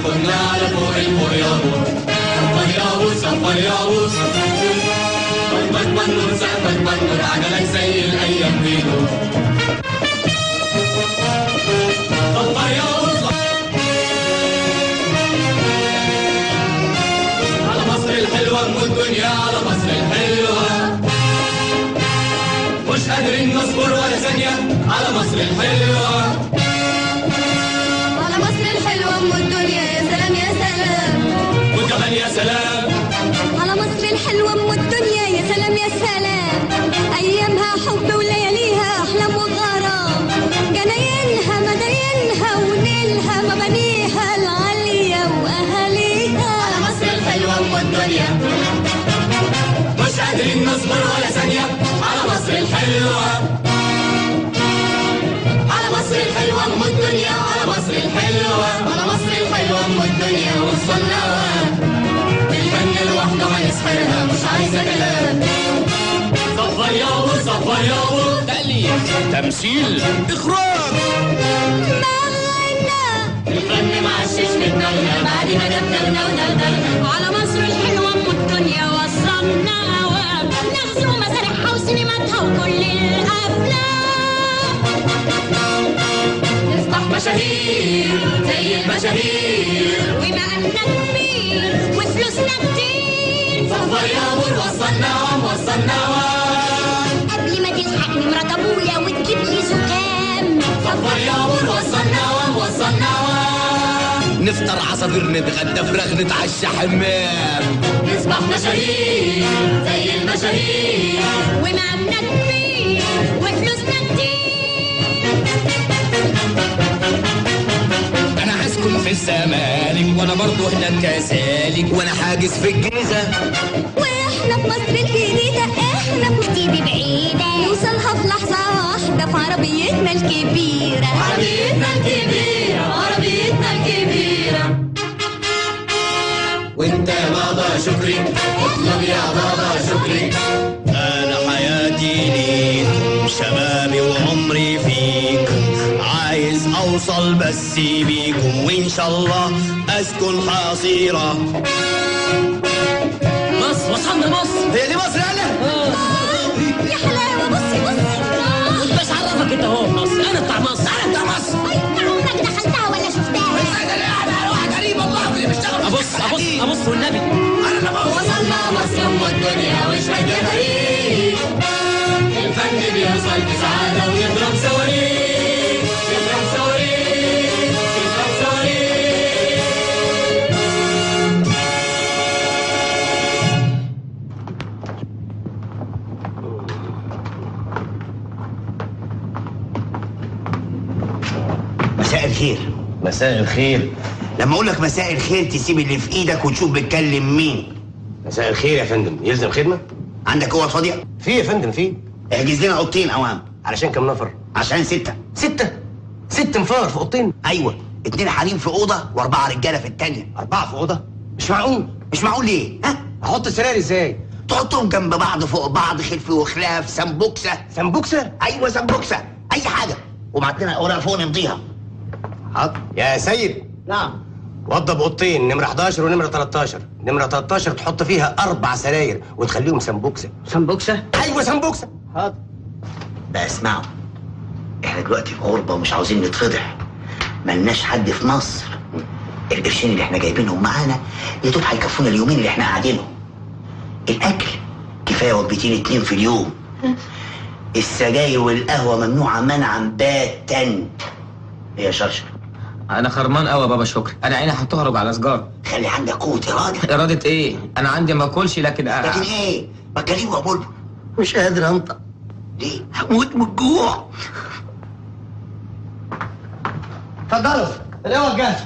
كنا على فوق الفوق يابوس صفر يابوس صفر يابوس قلبك منور سقفك منور عجلك زي الايام بيدور صفر يابوس على مصر الحلوة ام الدنيا على مصر الحلوة مش قادرين نصبر ولا ثانية على مصر الحلوة على مصر الحلوة أم الدنيا يا سلام يا سلام وكمان يا سلام على مصر الحلوة أم الدنيا يا سلام يا سلام أيامها حب ولياليها أحلام وغرام جناينها مداينها ونيلها مبانيها العالية وأهاليها على مصر الحلوة أم الدنيا مش قادرين نصبر ولا ثانية على مصر الحلوة على مصر الحلوة ام الدنيا على مصر الحلوة على مصر الحلوة أم الدنيا وصلنا بالفن لوحده هنسحرها مش عايزة كلام صفر يابو صفر يابو تأليف تمثيل إخراج الفن معشش بدنا بعد ما دبدبنا ودلدلنا على مصر الحلوة أم الدنيا وصلنا هوام نغزو مسارحها وسينماتها وكل الأفلام نصبح مشاهير زي المشاهير وما أننا كبير وفلوسنا كتير صفر يابو وصلنا وصلنا قبل ما تلحقني مرات أبويا وتجيب لي زكام صفر يابو وصلنا وصلنا نفطر عصافير نتغدى فراخ نتعشى حمام نصبح مشاهير زي المشاهير وما أننا كبير وفلوسنا كتير أنا عايزكم في الزمالك وأنا برضو هناك كذلك وأنا حاجز في الجيزة واحنا في مصر الجديدة احنا في دي بعيدة نوصلها في لحظة واحدة في عربيتنا الكبيرة عربيتنا الكبيرة عربيتنا الكبيرة وانت يا بابا شكري اطلب يا بابا شكري أنا حياتي ليك شبابي وعمري فيك عايز أوصل بس بيكم وإن شاء الله أسكن حصيرة مصر وصلنا مصر هي دي مصر يالا يا حلاوة بصي بصي بس عرفك انت هو في مصر انا بتاع مصر انا بتاع مصر انت عمرك دخلتها ولا شفتها ابص ابص ابص والنبي وصلنا مصر ام الدنيا واشهد يا فريق الفن بيوصل بسعادة ويضرب صواريخ يضرب صواريخ يضرب صواريخ مساء الخير مساء الخير لما اقول لك مساء الخير تسيب اللي في ايدك وتشوف بتكلم مين مساء الخير يا فندم يلزم خدمة؟ عندك اوض فاضيه في يا فندم في احجز لنا اوضتين اوام علشان كم نفر؟ عشان ستة ستة ست نفار في اوضتين ايوه اتنين حريم في اوضه واربعه رجاله في التانيه أربعة في أوضة مش معقول مش معقول ليه ها أحط السراير إزاي؟ تحطهم جنب بعض فوق بعض خلف وخلاف سمبوكسه سمبوكسة؟ ايوه سمبوكسه اي حاجه وبعت لنا اوراق فوق نمضيها حاضر يا سيد نعم وضب اوضتين نمرة 11 ونمرة 13 نمرة 13 تحط فيها أربع سراير وتخليهم سمبوكسة سمبوكسه أيوة سمبوكسة حاضر بقى اسمعوا احنا دلوقتي في غربه ومش عاوزين نتفضح ملناش حد في مصر القرشين اللي احنا جايبينهم معانا يا دوب هيكفونا اليومين اللي احنا قاعدينهم الاكل كفايه وجبتين اتنين في اليوم السجاير والقهوه ممنوعه منعا باتا ايه يا شرشر انا خرمان قوي يا بابا شكري انا عيني هتهرب على سجار خلي عندك قوه اراده اراده ايه انا عندي ما اكلش لكن لكن أ... ايه بكلمه يا بلبل مش قادر انطق ليه هموت من الجوع اتفضلوا الأوض جاهز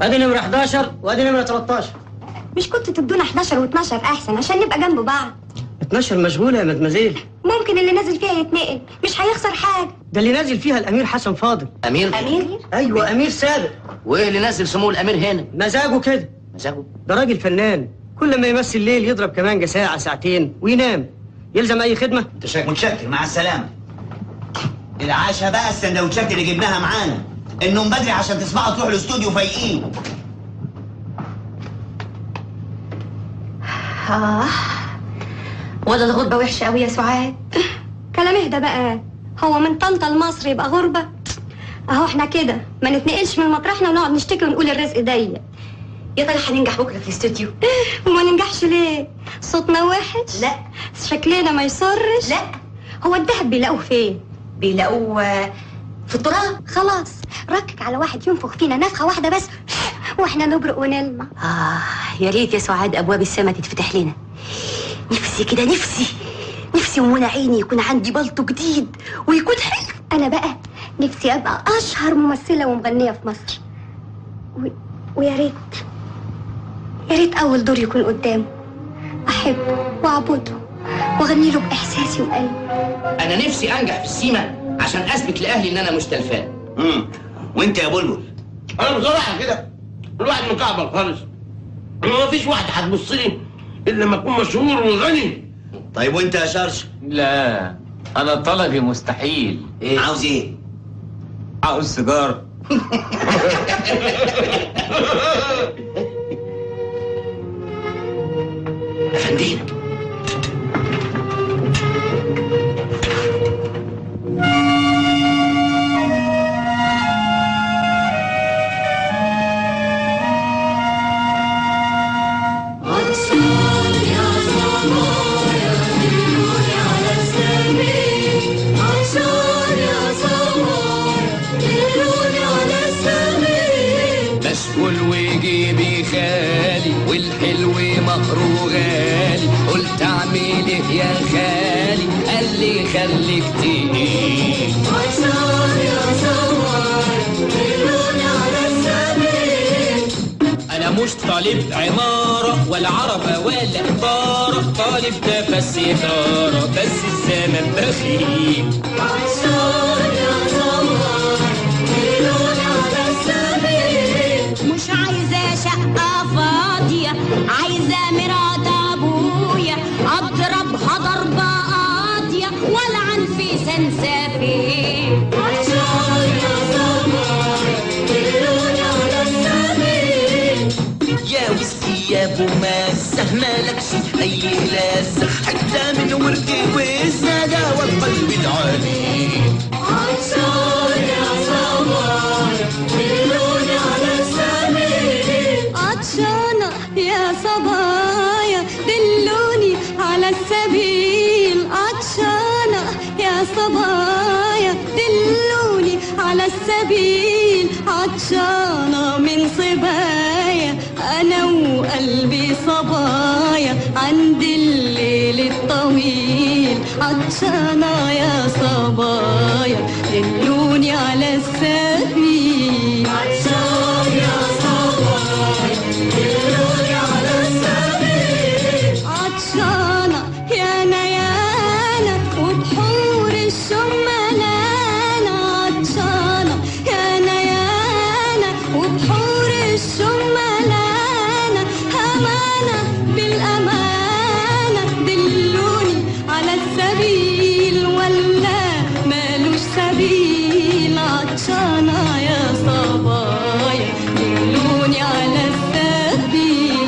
ادي نمره 11 وادي نمره 13 مش كنت تدونا 11 و12 احسن عشان نبقى جنب بعض 12 مشغوله يا مدمزيل ممكن اللي نازل فيها يتنقل مش هيخسر حاجه ده اللي نازل فيها الامير حسن فاضل امير امير ايوه امير سابق وايه اللي نازل سمو الامير هنا مزاجه كده مزاجه ده راجل فنان كل ما يمثل ليل يضرب كمانجة ساعة ساعتين وينام يلزم أي خدمة متشكر مع السلامة العشاء بقى السندوتشات اللي جبناها معانا النوم بدري عشان تسمعوا تروحوا الاستوديو فايقين اه ولا الغربة وحشة قوي يا سعاد كلام اهدى بقى هو من طنطا لمصر يبقى غربة اهو احنا كده ما نتنقلش من مطرحنا ونقعد نشتكي ونقول الرزق ضيق يا ترى هننجح بكره في الاستوديو وما ننجحش ليه صوتنا وحش لا شكلنا ما يسرش لا هو الدهب بيلاقوه فين بيلاقوه في التراب خلاص ركك على واحد ينفخ فينا نفخه واحده بس واحنا نبرق ونلمع آه يا ريت يا سعاد أبواب السما تتفتح لنا نفسي كده نفسي نفسي ومنى عيني يكون عندي بلطو جديد ويكون حلو انا بقى نفسي ابقى اشهر ممثله ومغنيه في مصر و... ويا ريت يا ريت اول دور يكون قدامه احبه واعبده واغني له باحساسي وقلبي انا نفسي انجح في السيما عشان اثبت لاهلي ان انا مش تلفان امم وانت يا بلبل انا بصراحه كده الواحد مكعبل خالص انا ما فيش واحد هتبص لي الا لما اكون مشهور وغني طيب وانت يا شرش لا انا طلبي مستحيل ايه عاوز ايه عاوز سيجاره افندينا مسؤول وجيبي خالي والحلو مهره غالي قلت اعمل ايه يا خالي قال لي خليك تقيل انا مش طالب عمارة ولا عربة ولا إدارة طالب ده بس إدارة بس الزمن بخيل مش عايزة شقة فاضية عايزة مرات أبويا أضربها ضربة قاضية والعن في سنسافين يا وسي يا ابو ماسة مالكش اي لاسة حتى من وردي والزادة والقلب العالي عطشانة يا صبايا دلوني على السبيل عطشانة يا صبايا دلوني على السبيل عطشانة من صبايا أنا وقلبي صبايا عند الليل الطويل عطشانة يا صبايا دلوني على السبيل عطشانة يا نيانا وبحور الشمالانة عطشانة يا نيانا وبحور الشمالانة همانة بالأمانة دلوني على السبيل ولا مالوش سبيل عطشانة يا صبايا دلوني على السبيل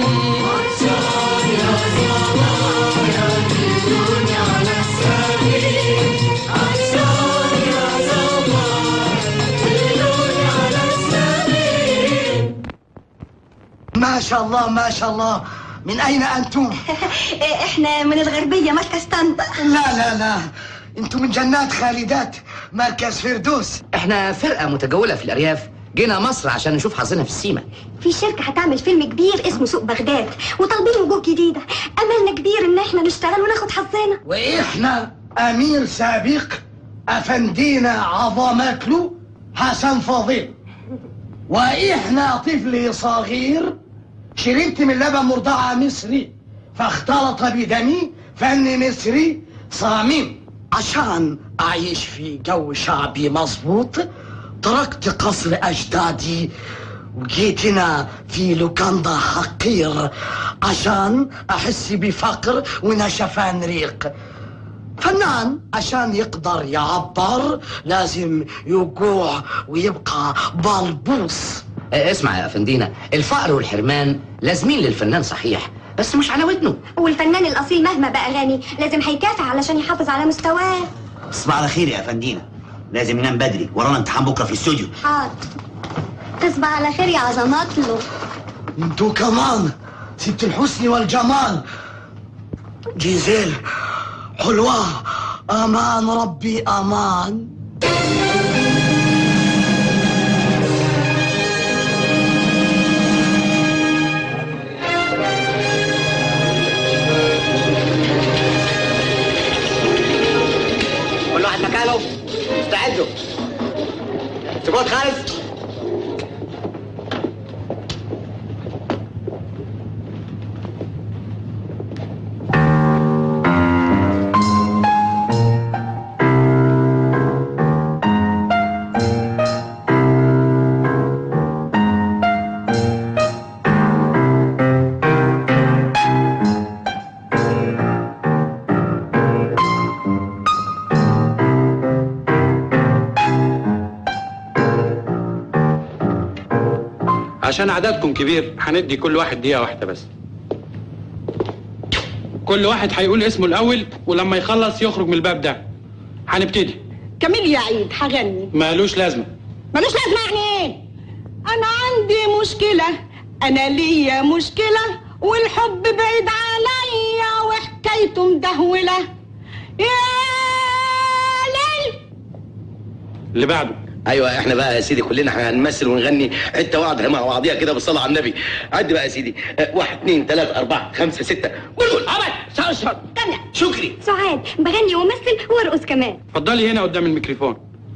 ما شاء الله ما شاء الله من أين أنتم؟ احنا من الغربية مركز طنطا لا لا لا أنتم من جنات خالدات مركز فردوس احنا فرقة متجولة في الأرياف جينا مصر عشان نشوف حظنا في السيما في شركة هتعمل فيلم كبير اسمه سوق بغداد وطالبين وجوه جديدة أملنا كبير إن احنا نشتغل وناخد حظنا وإحنا أمير سابق أفندينا عظمات له حسن فاضل وإحنا طفل صغير شربت من لبن مرضعة مصري فاختلط بدمي فاني مصري صامم عشان اعيش في جو شعبي مظبوط تركت قصر اجدادي وجيت هنا في لوكاندا حقير عشان احس بفقر ونشفان ريق فنان عشان يقدر يعبر لازم يجوع ويبقى بلبوس اسمع يا افندينا الفقر والحرمان لازمين للفنان صحيح بس مش على ودنه والفنان الأصيل مهما بقى غني لازم هيكافح علشان يحافظ على مستواه تصبح على خير يا افندينا لازم ننام بدري ورانا امتحان بكره في الاستوديو حاضر تصبح على خير يا عظمات له انتوا كمان ست الحسن والجمال جيزيل حلوة امان ربي امان كل واحد مكانه استعدوا سكوت خالص عشان عددكم كبير هندي كل واحد دقيقة واحدة بس كل واحد هيقول اسمه الأول ولما يخلص يخرج من الباب ده هنبتدي كميل يا عيد هغني مالوش لازمة ملوش لازمه يعني ايه انا عندي مشكله انا ليا مشكله والحب بعيد عليا وحكايته مدهوله يا ليل اللي بعده ايوه احنا بقى يا سيدي كلنا هنمثل ونغني حته واحده مع بعضيها كده بالصلاه على النبي عد بقى يا سيدي اه، واحد اثنين ثلاثة أربعة خمسة ستة قول قول عمل سأشهر شكري سعاد بغني وامثل وارقص كمان اتفضلي هنا قدام الميكروفون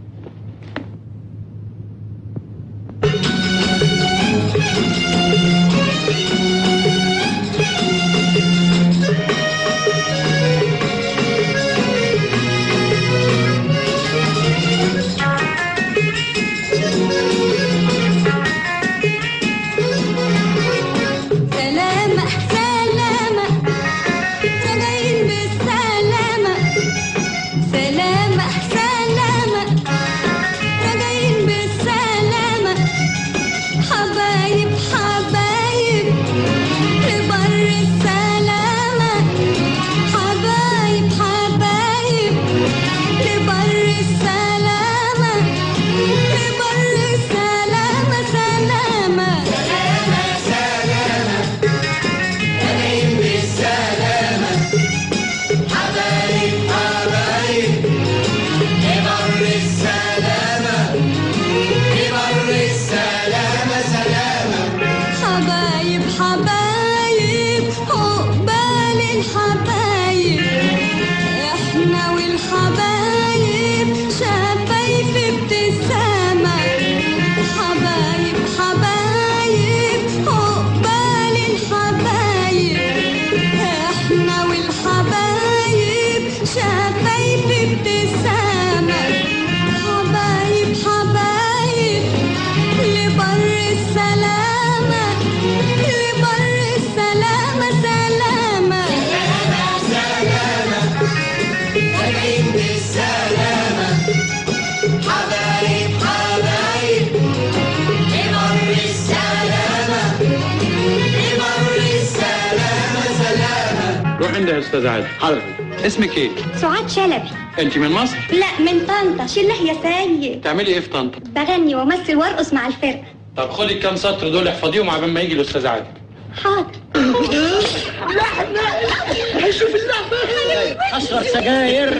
سلامة سلامة راجعين بالسلامة سلامة سلامة راجعين بالسلامة حبايب حبايب لبر السلامة حبايب حبايب لبر السلامة لبر السلامة سلامة راجعين بالسلامة حبايب حبايب لبر السلامة لبر السلامة سلامة حبايب حبايب عقبال الحبايب احنا والحبايب شفايف ابتسامة حبايب حبايب عقبال الحبايب احنا والحبايب شفايف ابتسامة حبايب حبايب لبر السلامة لبر السلامة سلامة سلامة راجعين بالسلامة حبايب حبايب لبر السلامة لبر السلامة سلامة روح عندها يا استاذ عادل حاضر اسمك ايه؟ سعاد شلبي انت من مصر؟ لا من طنطا شله يا سيد تعملي ايه في طنطا؟ بغني وامثل وارقص مع الفرقة طب خدي الكام سطر دول احفظيهم عبال ما يجي الاستاذ عادل حاضر هشوف اللحمة اشرب سجاير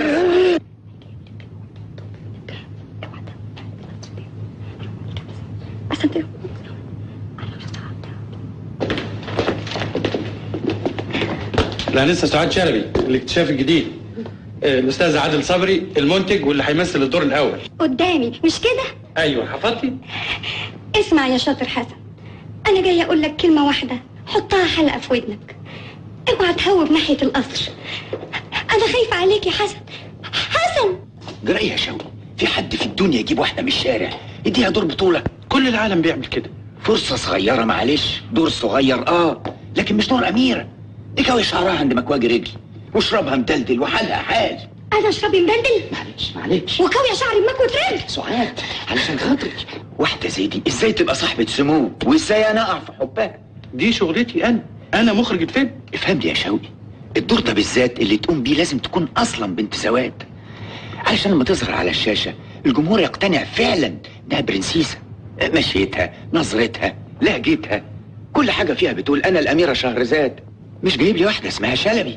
لا لسه سعاد شلبي الاكتشاف الجديد آه، الاستاذ عادل صبري المنتج واللي هيمثل الدور الاول قدامي مش كده ايوه حفظتي اسمع يا شاطر حسن انا جاي اقول لك كلمه واحده حطها حلقه في ودنك اوعى تهوب ناحيه القصر انا خايفه عليك يا حسن حسن جرأي يا شوقي في حد في الدنيا يجيب واحده من الشارع يديها دور بطوله كل العالم بيعمل كده فرصه صغيره معلش دور صغير اه لكن مش دور اميره دي كوي شعرها عند مكواجي رجلي واشربها مدلدل وحالها حال انا اشربي مدلدل معلش معلش وكوي شعري بمكوة رجل سعاد علشان خاطري واحده زي دي ازاي تبقى صاحبه سمو وازاي انا اقع في حبها دي شغلتي انا انا مخرج الفيلم افهمني يا شوقي الدور ده بالذات اللي تقوم بيه لازم تكون اصلا بنت سواد علشان لما تظهر على الشاشه الجمهور يقتنع فعلا انها برنسيسه مشيتها نظرتها لهجتها كل حاجه فيها بتقول انا الاميره شهرزاد مش جايب لي واحده اسمها شلبي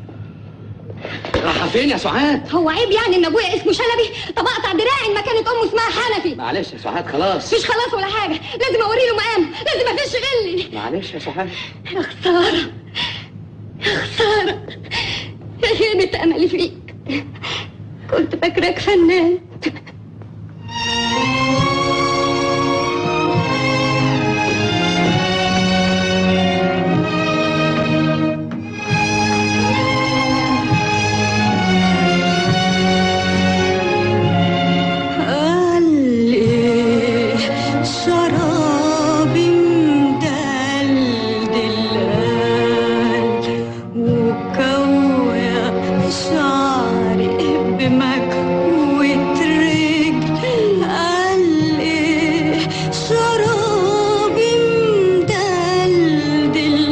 رايحه فين يا سعاد هو عيب يعني ان ابويا اسمه شلبي طب اقطع دراعي ما كانت امه اسمها حنفي معلش يا سعاد خلاص مش خلاص ولا حاجه لازم اوري له مقام لازم افش غلي معلش يا سعاد يا خساره يا خساره يا خيبه املي فيك كنت فاكراك فنان قال لي شرابي مدلدل وكوع شعري بمكوة رجل قال لي شرابي مدلدل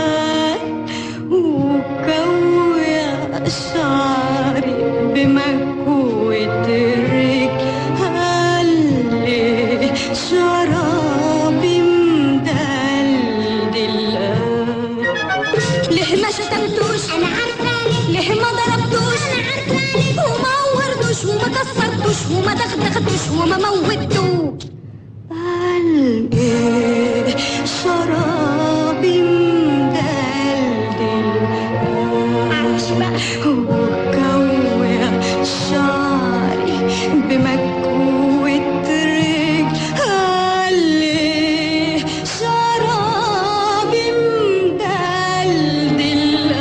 وكوع شعري بمكوة رجل قال لي شرابي مدلدل ليه ما شتمتوش انا عارفه ليه ما ضربتوش انا عارفه وما ورتوش وما كسرتوش وما دغدغتوش وما موتوش قلبي شرابي مدلدل معرفش بقى وكوع شعري بمكوة رجل قالي شرابي مدلدل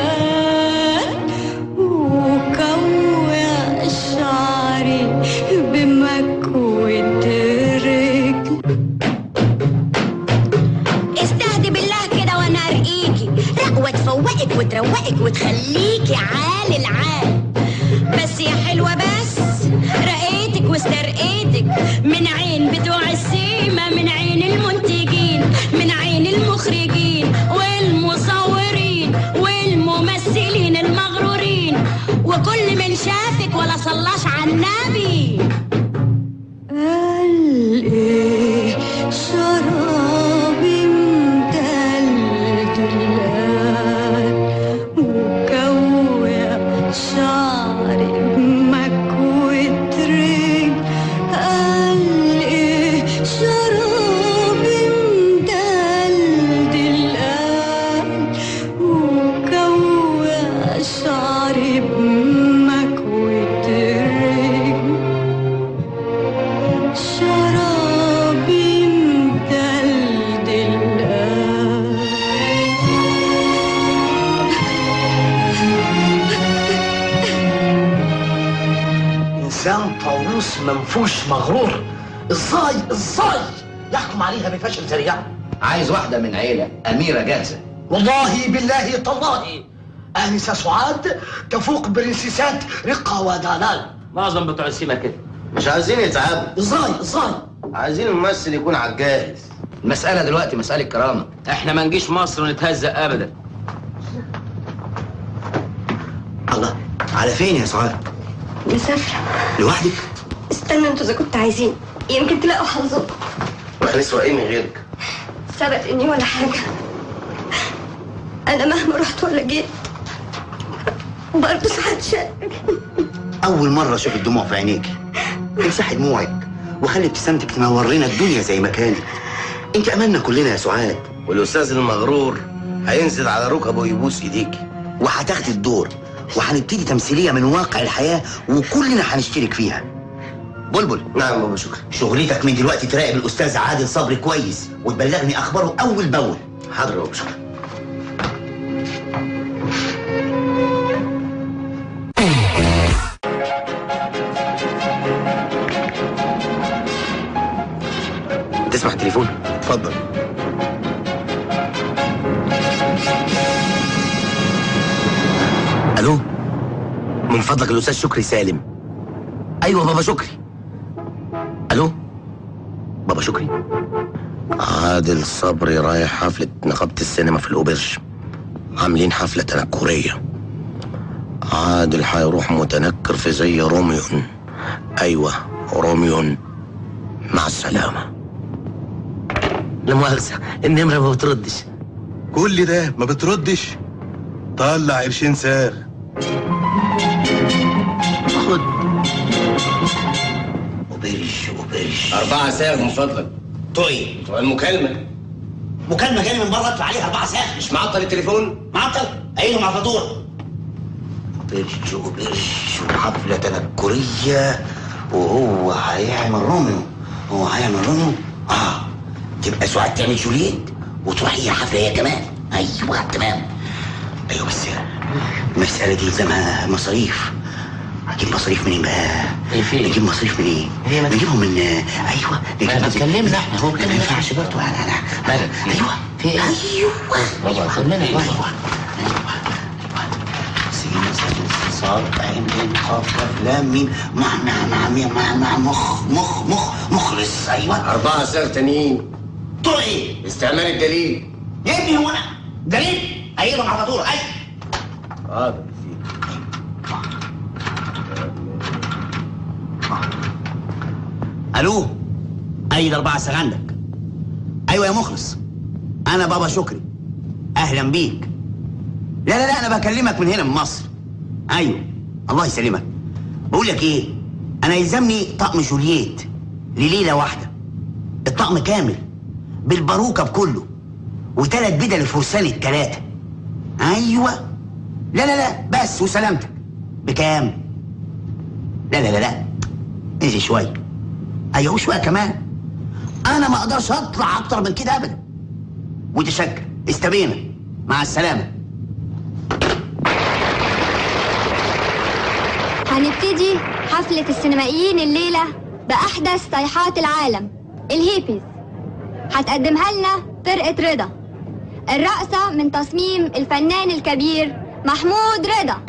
وكوع شعري بمكوة رجل استهدي بالله كده وانا ارقيكي رقوة تفوقك وتروقك وتخليكي عال العال بس يا حلوة بس رقيتك واسترقيتك من عين بتوع السيما من عين المنتجين من عين المخرجين والمصورين والممثلين المغرورين وكل من شافك ولا صلاش على النبي قلبي شرابي مدلدل وكوع شعري بمكوة رجل قلبي شرابي مدلدل وكوع شعري بمكوة رجل شرابي مدلدل انسان طاووس منفوش مغرور ازاي ازاي يحكم عليها بفشل ذريع عايز واحده من عيله اميره جاهزه والله بالله تالله آنسة سعاد تفوق برنسيسات رقة ودلال معظم بتوع السيما كده مش عايزين يتعبوا ازاي ازاي عايزين الممثل يكون على الجاهز المساله دلوقتي مساله كرامه احنا ما نجيش مصر ونتهزق ابدا الله على فين يا سعاد مسافرة لوحدك استنى انتوا اذا كنتوا عايزين يمكن تلاقوا حظكم واحنا نسوى ايه من غيرك سبق اني ولا حاجة انا مهما رحت ولا جيت برضه ساعات شق أول مرة أشوف الدموع في عينيك امسحي دموعك وخلي ابتسامتك تنور لنا الدنيا زي ما كانت أنت أملنا كلنا يا سعاد والاستاذ المغرور هينزل على ركبه ويبوس ايديك وهتاخدي الدور وهنبتدي تمثيلية من واقع الحياة وكلنا هنشترك فيها بلبل نعم بابا شكري شغلتك من دلوقتي تراقب الاستاذ عادل صبري كويس وتبلغني اخباره اول باول حاضر يا بابا شكري تسمع التليفون اتفضل الو من فضلك الاستاذ شكري سالم ايوه بابا شكري الو بابا شكري عادل صبري رايح حفلة نقابة السينما في الأوبرج عاملين حفلة تنكرية عادل هيروح متنكر في زي روميون أيوة روميون مع السلامة لا مؤاخذة النمرة ما بتردش كل ده ما بتردش طلع قرشين ساغ خد أوبرج أوبرج أربعة ساغ من فضلك طيب المكالمة مكالمة جاية من بره اطلع عليها أربعة ساعات مش معطل التليفون معطل قايله مع فاتورة أوبرج أوبرج وحفلة تنكرية وهو هيعمل روميو هو هيعمل روميو اه تبقى سعاد تعمل جولييت وتروح هي حفلة هي كمان أيوه تمام أيوه بس المسألة دي يلزمها مصاريف هجيب مصاريف منين بقى؟ نجيب مصاريف منين؟ نجيبهم من ايوه نجيب ما تكلمنا احنا هو ما ينفعش برضه انا انا مالك ايوه في ايه؟ ايوه بابا خد منك ايوه بابا سين سين صاد عين عين قاف كاف لام ميم مع مع مع مع مع مع مخ مخ مخ مخلص ايوه أربعة ساغ تانيين طول ايه؟ استعمال الدليل يا ابني هو انا دليل ايوه مع فاتوره ايوه حاضر الو اي اربعة ساعة عندك ايوه يا مخلص انا بابا شكري اهلا بيك لا لا لا انا بكلمك من هنا من مصر ايوه الله يسلمك بقول لك ايه انا يلزمني طقم جولييت لليله واحده الطقم كامل بالباروكه بكله وثلاث بدل الفرسان الثلاثه ايوه لا لا لا بس وسلامتك بكام لا لا لا لا انزل شويه ايوه شويه كمان انا ما اقدرش اطلع اكتر من كده ابدا متشكر استبينا مع السلامه هنبتدي حفلة السينمائيين الليلة بأحدث صيحات العالم الهيبيز هتقدمها لنا فرقة رضا الرقصة من تصميم الفنان الكبير محمود رضا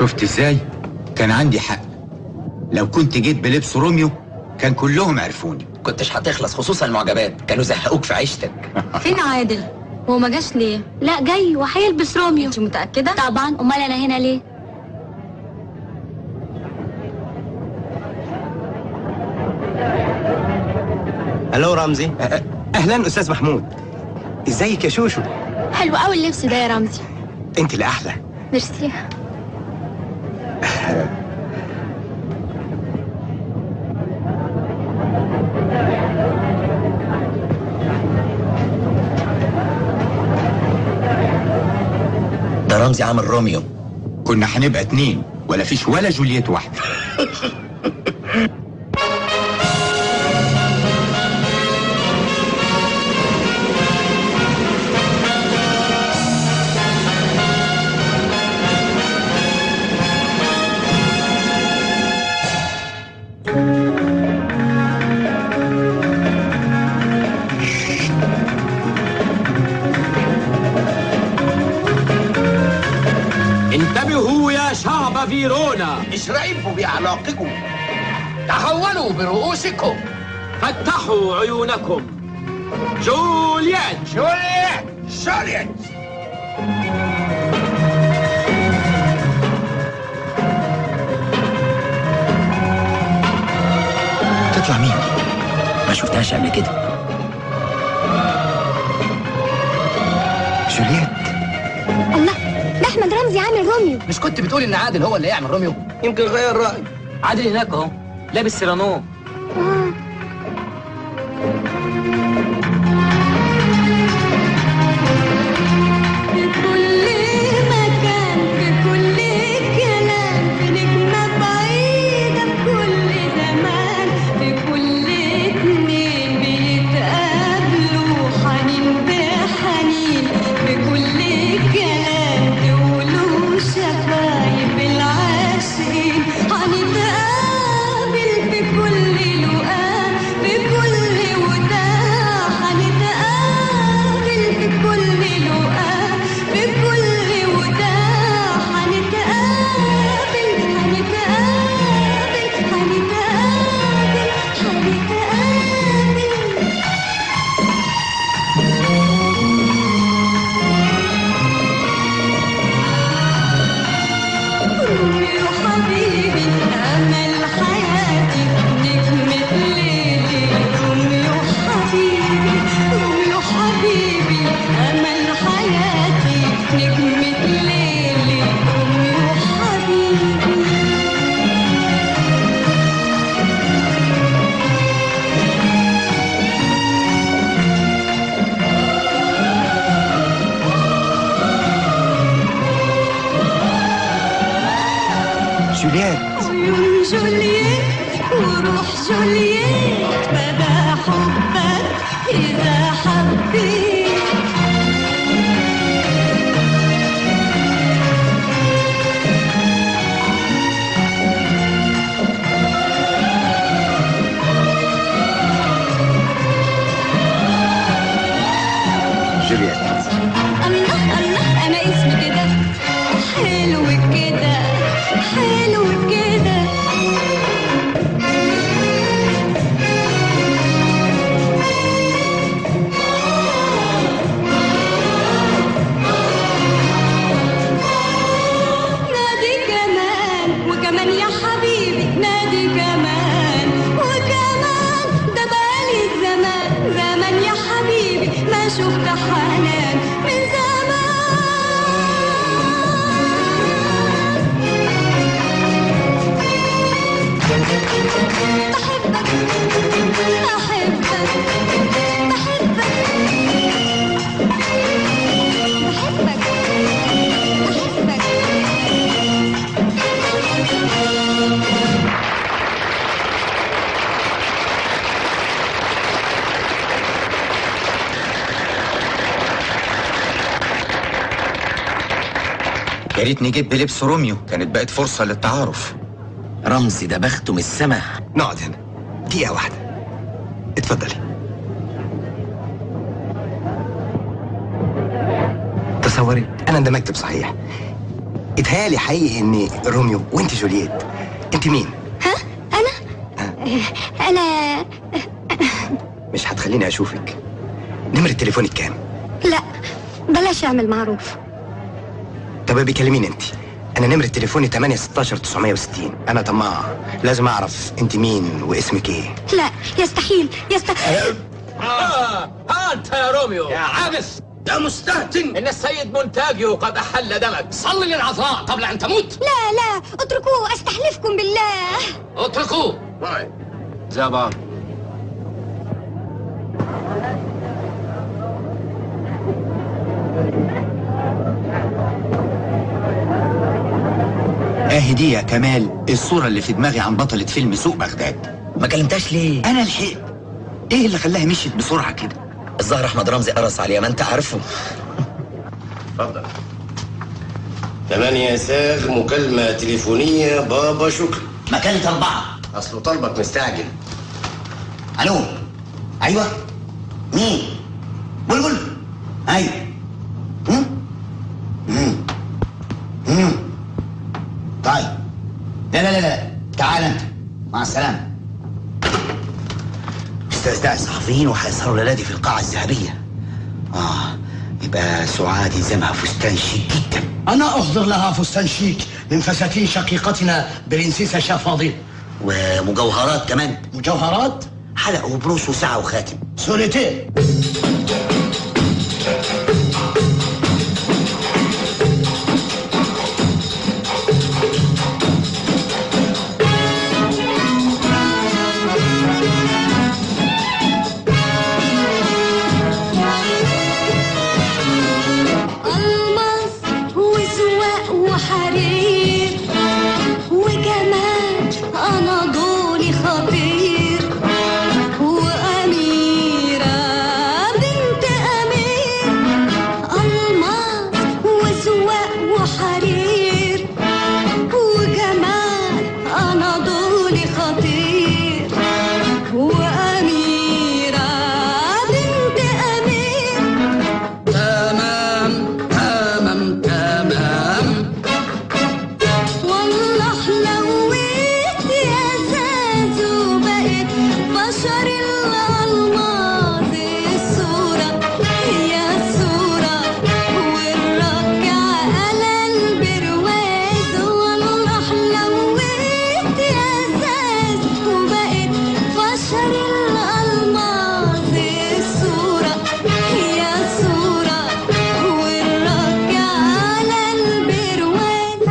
شفت ازاي كان عندي حق لو كنت جيت بلبس روميو كان كلهم عرفوني كنتش هتخلص خصوصا المعجبات كانوا زهقوك في عيشتك فين عادل هو ما جاش ليه لا جاي وهيلبس روميو انت متاكده طبعا امال انا هنا ليه الو رمزي اهلا استاذ محمود ازيك يا شوشو حلو قوي اللبس ده يا رمزي انت اللي احلى ميرسي ده رمزي عامل روميو كنا هنبقى اتنين ولا فيش ولا جولييت واحده انتبهوا يا شعب فيرونا اشرعبوا بأعلاقكم تحولوا برؤوسكم فتحوا عيونكم جولييت جولييت جولييت تطلع مين ما شفتهاش قبل كده جولييت الله ده احمد رمزي عامل روميو مش كنت بتقول ان عادل هو اللي يعمل روميو يمكن غير رأي عادل هناك اهو لابس سيرانو في كل مكان في كل كلام في نجمة بعيدة في كل زمان في كل اتنين بيتقابلوا حنين بحنين في كل كلام تقولوا شفايف العاشقين هنتقابل في كل لقاء في كل وداع هنتقابل في كل لقاء في كل وداع هنتقابل هنتقابل هنتقابل هنتقابل روميو حبيبي أمل حياتي نجمة ليلي روميو حبيبي روميو حبيبي أمل حياتي نجمة ليلي روميو حبيبي جولييت عيون جولييت وروح جولييت بدا حبك إذا حبيت جولييت الله الله أنا اسمي كده حلو كده حلو كده نادي كمان وكمان يا حبيبي نادي كمان وكمان ده بقالي زمان زمان يا حبيبي ما شفت حنان من زمان بحبك أحبك بحبك بحبك يا ريتني جيت بلبس روميو كانت بقت فرصه للتعارف رمزي ده بخته من السما نقعد هنا دقيقة واحدة اتفضلي تصوري انا اندمجت بصحيح اتهيالي حقيقي اني روميو وانت جولييت انت مين ها انا انا مش هتخليني اشوفك نمرة تليفونك كام لا بلاش اعمل معروف طب بيكلميني انت انا نمرة تليفوني 8 16 960 انا طماع لازم اعرف انت مين واسمك ايه لا يستحيل يستحيل آه ها أنت يا روميو يا عابس يا مستهتن إن السيد مونتاجيو قد أحل دمك صل للعذراء قبل أن تموت لا لا اتركوه استحلفكم بالله اتركوه زبان اهي دي يا كمال الصورة اللي في دماغي عن بطلة فيلم سوق بغداد ما كلمتهاش ليه؟ انا لحقت ايه اللي خلاها مشيت بسرعة كده الظاهر احمد رمزي قرص عليها ما انت عارفه اتفضل ثمانية ساغ مكالمة تليفونية بابا شكري مكانة أربعة أصله طلبك مستعجل ألو أيوه مين؟ بلبل أيوه هم؟ هم؟ هم؟ طيب لا لا لا لا تعال أنت مع السلامة استاذ الصحفيين وهيسهروا الليلة دي في القاعة الذهبية آه يبقى سعاد يلزمها فستان شيك جدا أنا أحضر لها فستان شيك من فساتين شقيقتنا برنسيسة شافاضي ومجوهرات كمان مجوهرات؟ حلق وبروس وساعة وخاتم سوليتين ألماس وزواق وحرير وجمال أناضولي خطير وأميرة بنت أمير ألماس وزواق وحرير وجمال أناضولي خطير وأميرة بنت أمير تمام تمام تمام والله حلويت يا زازو بقت بشر الألماظ الصورة هي الصورة والركع على البرواز والله حلويت يا زازو بقت بشر الألماظ الصورة هي الصورة والركع على البرواز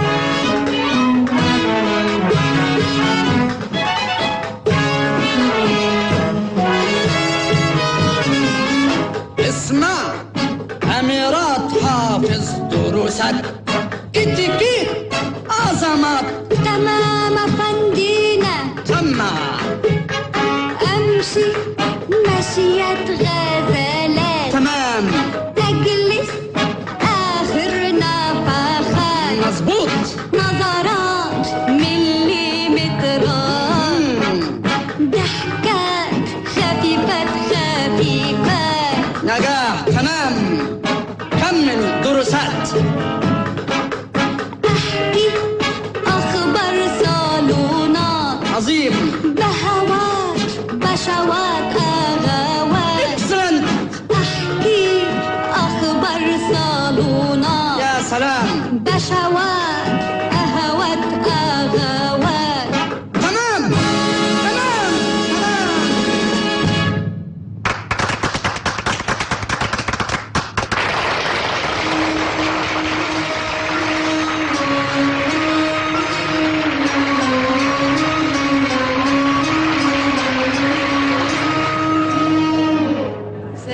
اسمع أميرات حافظ دروسك اتيكيت عظمات تمام فندينا سمع أمشي مشية غزالات تمام أجلس آخر نفخات مظبوط نظرات مليمترات ضحكات خفيفات خفيفات نجاح تمام كمل دروسات أحكي أخبار صالونات عظيم بهوات بشوات أغوات اكسلنت أحكي أخبار صالونات يا سلام بشوات أهوات أغوات تمام تمام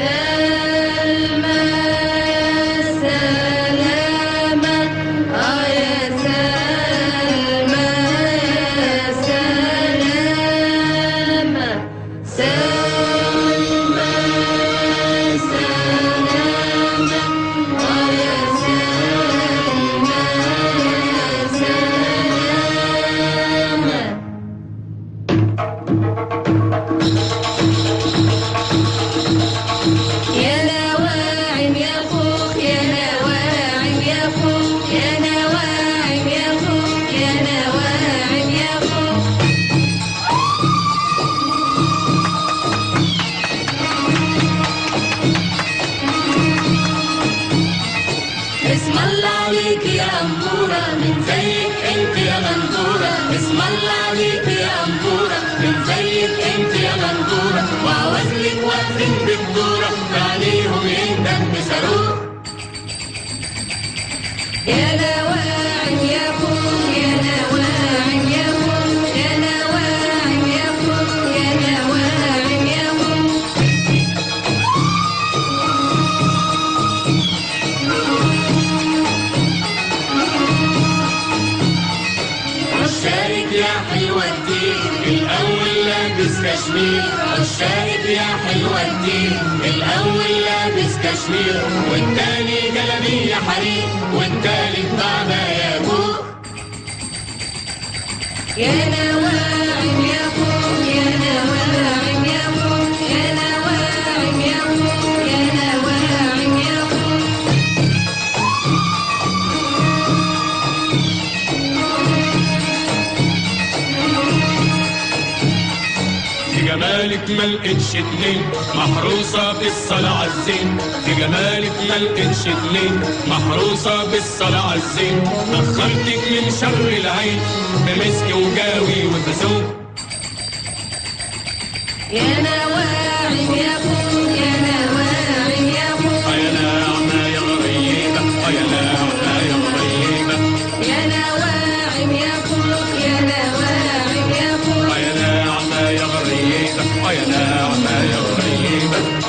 سلمى سلامة اسم الله عليك يا أمورة من زيك انت يا غندورة وعوازلك واقفين بجدورة عليهم يندم بصاروخ يا نواعم يا فوق يا نواعم يا فوق يا نواعم يا فوق يا نواعم يا فوق عشارك يا حلوة كتير الأول لابس كشمير عشارك يا حلوة كتير الأول لابس كشمير والتاني جلبية حرير والتالت بعدها يا بوك يا نواعم يا فوق يا نواعم يا فوق يا نواعم يا فوق يا نواعم يا فوق في جمالك ما لقيتش اتنين محروسة بالصلاة عالزين في جمالك ما لقيتش اتنين محروسة بالصلاة عالزين أخرتك من شر العين بمسك وجاوي وفسوق يا نواعم يا فوق يا نواعم يا فوق يا ناعمة يا غريبة يا ناعمة يا غريبة يا نواعم يا فوق يا نواعم يا فوق يا ناعمة يا غريبة يا ناعمة يا غريبة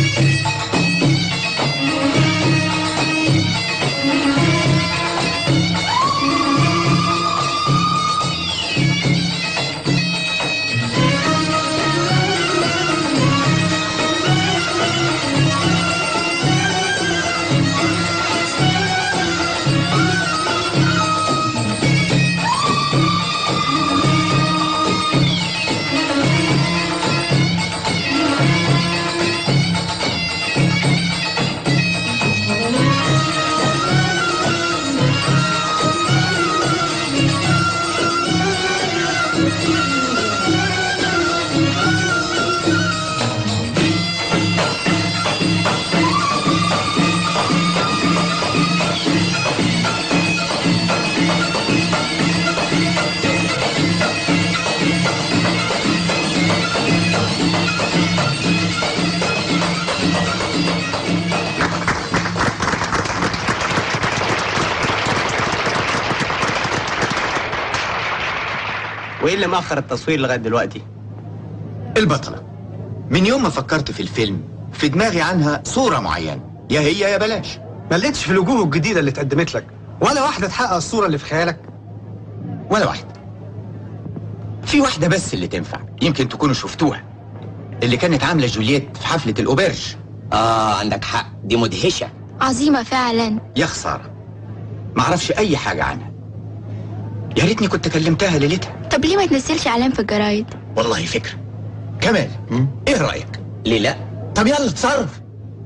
وايه اللي مأخر التصوير لغايه دلوقتي؟ البطلة من يوم ما فكرت في الفيلم في دماغي عنها صورة معينة يا هي يا بلاش ما لقيتش في الوجوه الجديده اللي اتقدمت لك ولا واحده تحقق الصوره اللي في خيالك ولا واحدة في واحدة بس اللي تنفع يمكن تكونوا شفتوها اللي كانت عاملة جولييت في حفلة الأوبرج اه عندك حق دي مدهشه عظيمة فعلا يا خسارة معرفش أي حاجة عنها يا ريتني كنت كلمتها ليلتها طب ليه ما تنزلش اعلان في الجرايد والله فكرة كمال ايه رأيك؟ ليه لا؟ طب يلا اتصرف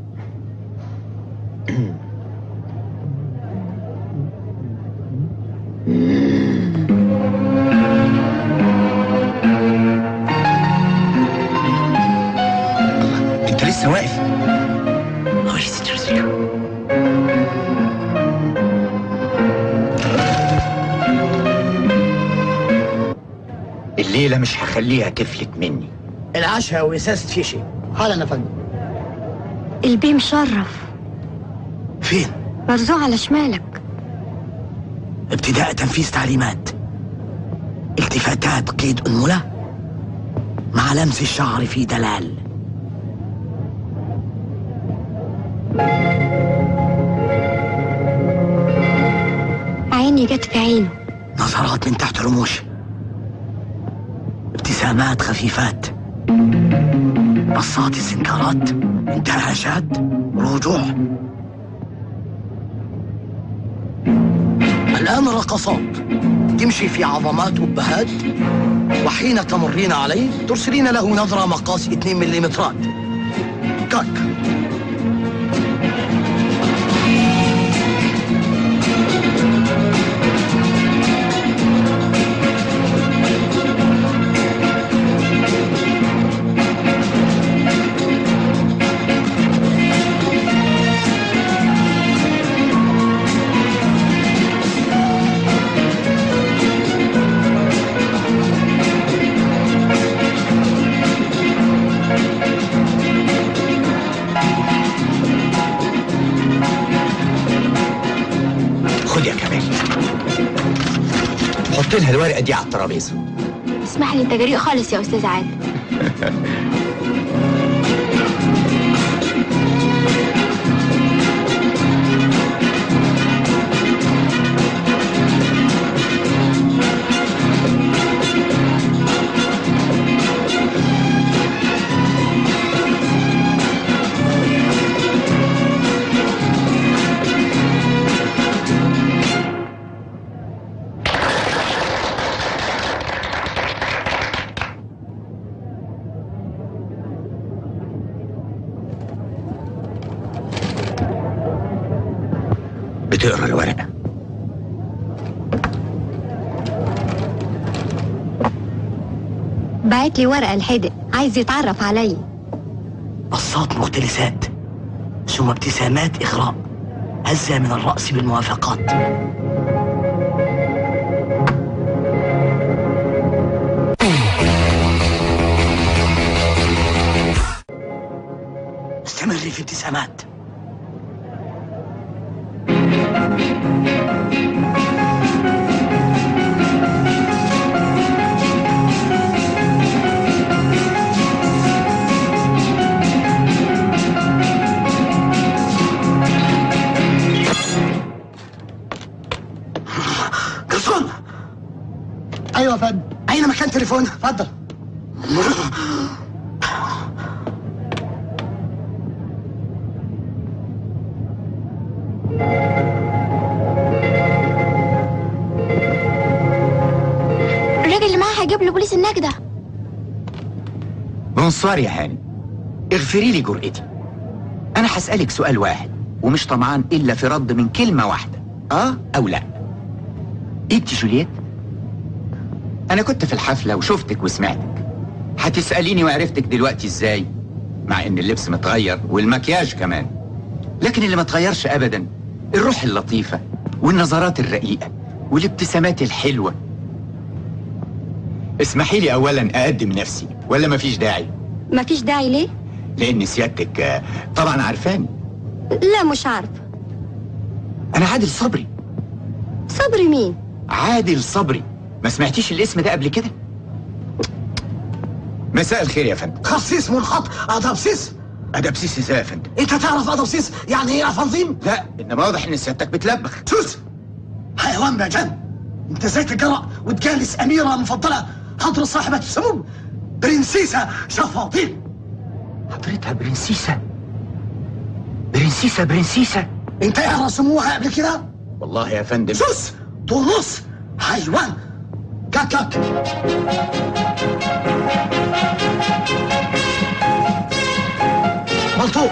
انت لسه واقف الليلة مش هخليها تفلت مني العشاء وإساس شيشي حالا يا فندم البيه مشرف فين؟ مرزوع على شمالك ابتداء تنفيذ تعليمات التفاتات قيد أنملة مع لمس الشعر في دلال عيني جت في عينه نظرات من تحت رموش ابتسامات خفيفات بصات استنكارات انتعاشات رجوع الآن رقصات تمشي في عظمات أبهات وحين تمرين عليه ترسلين له نظرة مقاس 2 مليمترات كاك لها الورقه دي على الترابيزه اسمح لي انت جريء خالص يا استاذ عادل بتقرا الورقه بعت لي ورقه الحدق عايز يتعرف عليا بصات مختلسات ثم ابتسامات إغراء هزة من الرأس بالموافقات استمري في ابتسامات جرسون ايوه يا فندم اين مكان تليفون اتفضل الراجل اللي معاه هيجيب له بوليس النجدة بونسوار يا هاني اغفري لي جرأتي انا هسألك سؤال واحد ومش طمعان الا في رد من كلمة واحدة اه او لا انت جولييت انا كنت في الحفلة وشفتك وسمعتك هتسأليني وعرفتك دلوقتي ازاي مع ان اللبس متغير والمكياج كمان لكن اللي ما اتغيرش ابدا الروح اللطيفة والنظرات الرقيقة والابتسامات الحلوة اسمحي لي اولا اقدم نفسي ولا مفيش داعي مفيش داعي ليه؟ لان سيادتك آه، طبعا عارفاني لا مش عارفة انا عادل صبري صبري مين؟ عادل صبري ما سمعتيش الاسم ده قبل كده مساء الخير يا فندم خصيص منحط ادبسيس ادبسيس ازاي يا فندم انت تعرف ادبسيس يعني ايه افنظيم لا انما واضح ان سيادتك بتلبخ سوس حيوان بجد انت ازاي تجرأ وتجالس اميره مفضله حضر صاحبه السمو برنسيسه شفاطين حضرتها برنسيسه برنسيسه برنسيسه انت يا سموها قبل كده والله يا فندم سوس طونس حيوان كاك كاك بلطو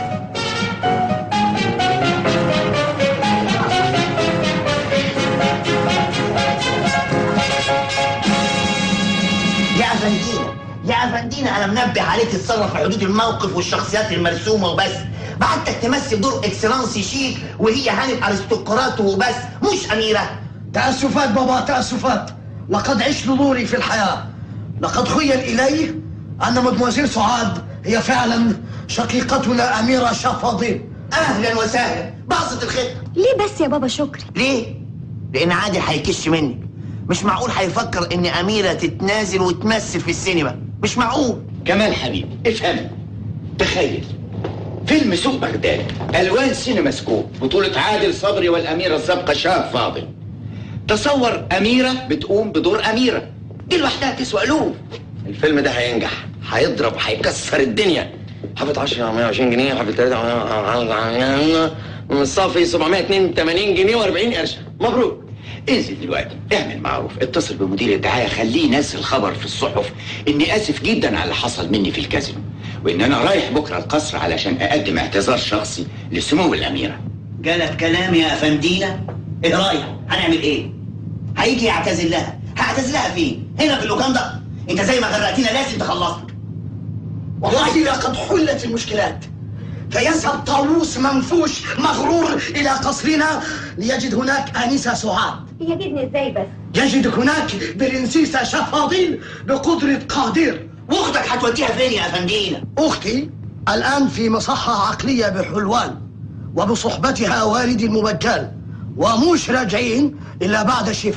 يا افندينا يا افندينا انا منبه عليك تتصرف في حدود الموقف والشخصيات المرسومه وبس بعتك تمثل دور اكسلانسي شيك وهي هانم ارستقراط وبس مش اميره تأسفات بابا تأسفات لقد عشت دوري في الحياة لقد خيل إلي أن مدموزيل سعاد هي فعلا شقيقتنا أميرة شفاضين اهلا وسهلا باظت الخدمه ليه بس يا بابا شكري؟ ليه؟ لان عادل هيكش منك مش معقول هيفكر ان اميره تتنازل وتمثل في السينما مش معقول كمال حبيبي افهم تخيل فيلم سوق بغداد الوان سينما سكوب بطولة عادل صبري والاميرة السابقة شاه فاضل تصور اميرة بتقوم بدور اميرة دي لوحدها تسوى الوف الفيلم ده هينجح هيضرب هيكسر الدنيا حافظ 10 120 جنيه حافظ 3 من الصافي 782 جنيه و40 قرش مبروك انزل دلوقتي اعمل معروف اتصل بمدير الدعاية خليه ينزل خبر في الصحف اني اسف جدا على اللي حصل مني في الكازينو وان انا رايح بكرة القصر علشان اقدم اعتذار شخصي لسمو الاميرة جالك كلام يا افندينا ايه رايك هنعمل ايه هيجي يعتذر لها هعتذر لها فين هنا في اللوكاندا انت زي ما غرقتنا لازم تخلصنا والله لقد حلت المشكلات فيذهب طاووس منفوش مغرور إلى قصرنا ليجد هناك آنسة سعاد يجدني ازاي بس؟ يجد هناك برنسيسة شفاضين بقدرة قادر واختك هتوديها فين يا افندينا أختي الآن في مصحة عقلية بحلوان وبصحبتها والدي المبجل ومش راجعين إلا بعد الشفاء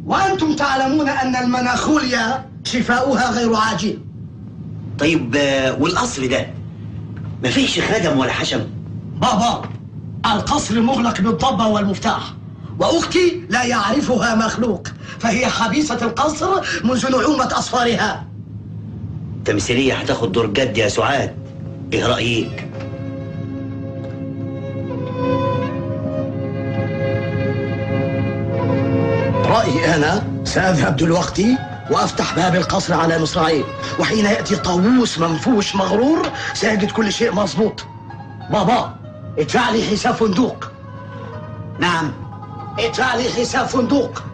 وأنتم تعلمون أن المناخوليا شفاؤها غير عاجل طيب آه، والقصر ده مفيش خدم ولا حشم بابا القصر مغلق بالضبة والمفتاح وأختي لا يعرفها مخلوق فهي حبيسة القصر منذ نعومة أصفارها التمثيلية هتاخد دور جد يا سعاد ايه رأيك؟ رأيي أنا سأذهب دلوقتي وأفتح باب القصر على مصراعيه وحين يأتي طاووس منفوش مغرور سيجد كل شيء مظبوط بابا ادفع لي حساب فندوق نعم ادفع لي حساب فندوق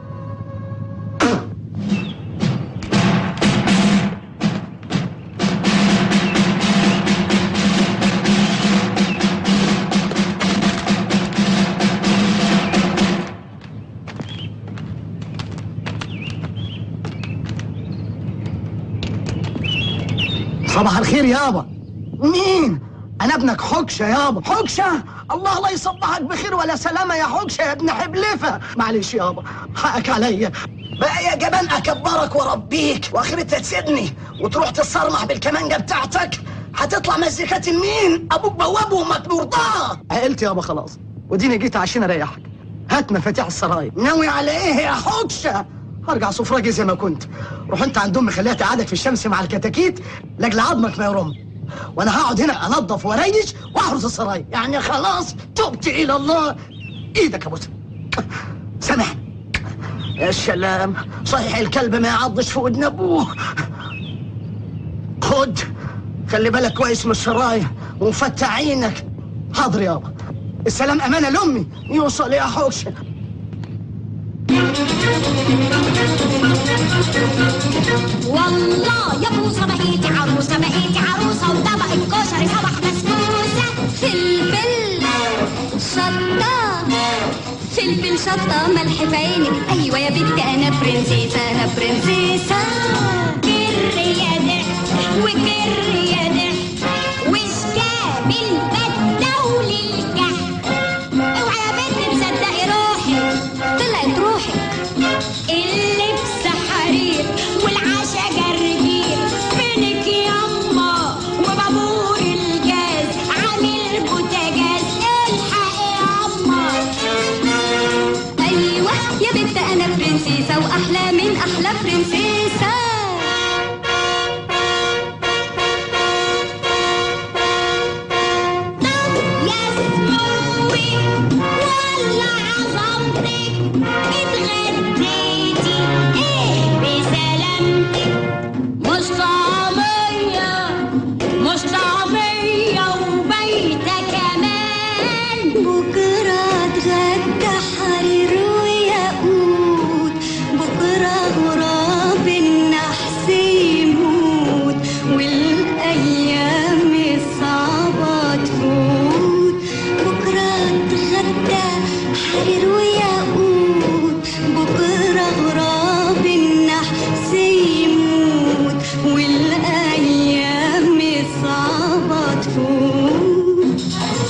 صباح الخير يابا مين؟ أنا ابنك حكشة يابا حكشة الله لا يصبحك بخير ولا سلامة يا حكشة يا ابن حبلفة معلش يابا حقك عليا بقى يا جبان أكبرك وأربيك وآخرتها تسيبني وتروح تتصرمح بالكمانجة بتاعتك هتطلع مزيكات مين؟ أبوك بواب وأمك مرضاه عقلت يابا خلاص وديني جيت عشان أريحك هات مفاتيح السرايا ناوي على إيه يا حكشة؟ هرجع سفراجي زي ما كنت روح انت عند امي خليها تقعدك في الشمس مع الكتاكيت لاجل عظمك ما يرم وانا هقعد هنا انظف واريش واحرس السرايا يعني خلاص تبت الى الله ايدك يا بوسه سامح يا سلام صحيح الكلب ما يعضش في ودن ابوه خد خلي بالك كويس من السرايا وفتح عينك حاضر يابا السلام امانه لامي يوصل يا حوشه والله يا بوسه بقيتي عروسه بقيتي عروسه وطبق الكشري صبح بسبوسه فلفل شطه فلفل شطه ملح في عينك ايوه يا بنتي انا برنسيسه انا برنسيسه كر يا ده وكر يا ده وشكاب البته وللكحك اوعى يا بنتي تصدقي روحك طلعت روحك اللبس حرير والعشا جرجير فينك ياما وبابور الجاز عامل بوتاجاز الحق ياما ايوه يا بنت انا برنسيسه واحلى من احلى برنسيسه يا سموي والله عظمتك اتغديتي ايه بسلامتك مش طعمية مش طعمية وبيتة كمان بكرة اتغدى حرير وياقوت بكرة غراب النحس يموت والأيام الصعبة تفوت بكرة اتغدى حرير وياقوت بكرة غراب النحس يموت والأيام الصعبة تفوت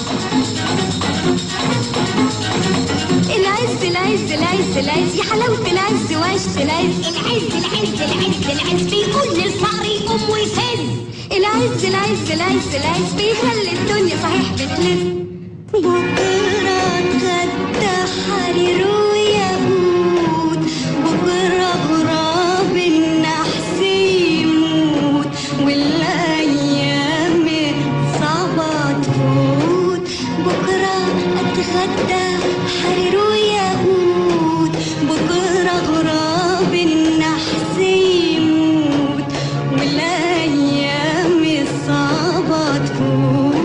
العز العز العز العز يا حلاوة العز وعشت العز العز العز العز العز بيقول للفقر يقوم ويفز العز العز العز العز بيخلي الدنيا صحيح بتلف بكرة اتغدى حرير وياقوت بكرة غراب النحس يموت والأيام صعبة تفوت بكرة اتغدى حرير وياقوت بكرة غراب النحس يموت والأيام الصعبة تفوت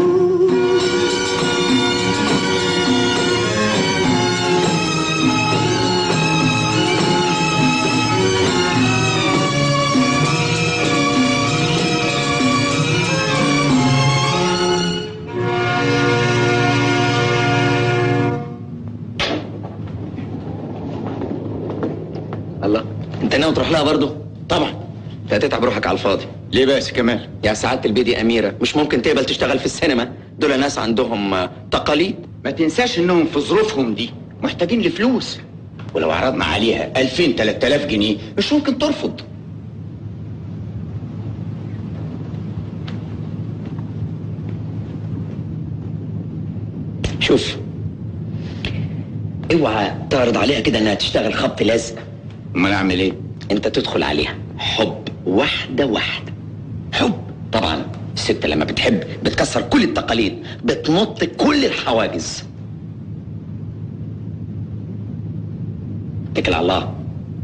الله انت ناوي تروح لها برضه طبعا انت هتتعب روحك على الفاضي ليه بس كمال يا سعاده البيدي اميره مش ممكن تقبل تشتغل في السينما دول ناس عندهم آه، تقاليد ما تنساش انهم في ظروفهم دي محتاجين لفلوس ولو عرضنا عليها 2000 3000 جنيه مش ممكن ترفض شوف اوعى تعرض عليها كده انها تشتغل خبط لزق امال اعمل ايه انت تدخل عليها حب واحده واحده حب طبعا الست لما بتحب بتكسر كل التقاليد بتنط كل الحواجز اتكل على الله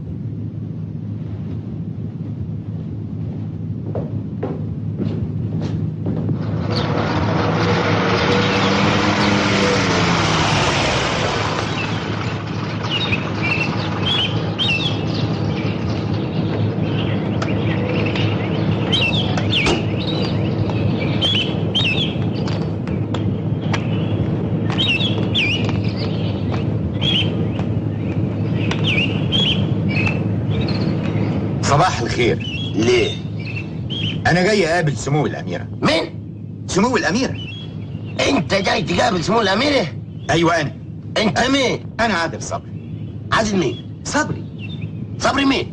صباح الخير ليه؟ انا جاي اقابل سمو الاميره مين؟ سمو الاميره انت جاي تقابل سمو الاميره؟ ايوه انا انت مين؟ انا عادل صبري عادل مين؟ صبري صبري مين؟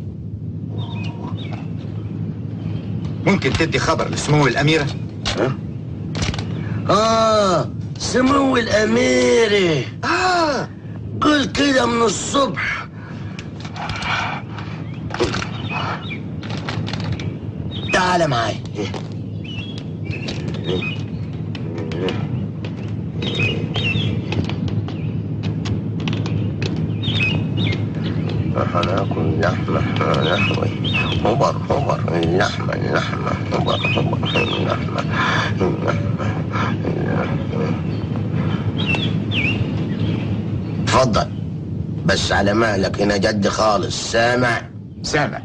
ممكن تدي خبر لسمو الاميره اه سمو الاميره اه قول كده من الصبح تعال معايا هناكل لحمة لحمة هبر هبر اللحمة اللحمة هبر هبر اللحمة اللحمة اتفضل بس على مهلك هنا جد خالص سامع سامع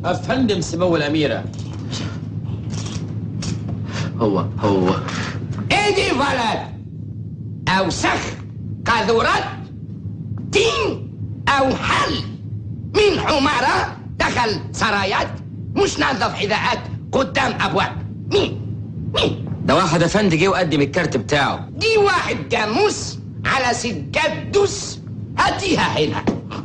افندم سمو الاميره هو هو ايدي ولد اوسخ قاذورات تين او حل من حمارة دخل سرايات مش نظف حذاءات قدام ابواب مين مين ده واحد افندي جه وقدم الكارت بتاعه دي واحد جاموس على سجاد دوس هاتيها هنا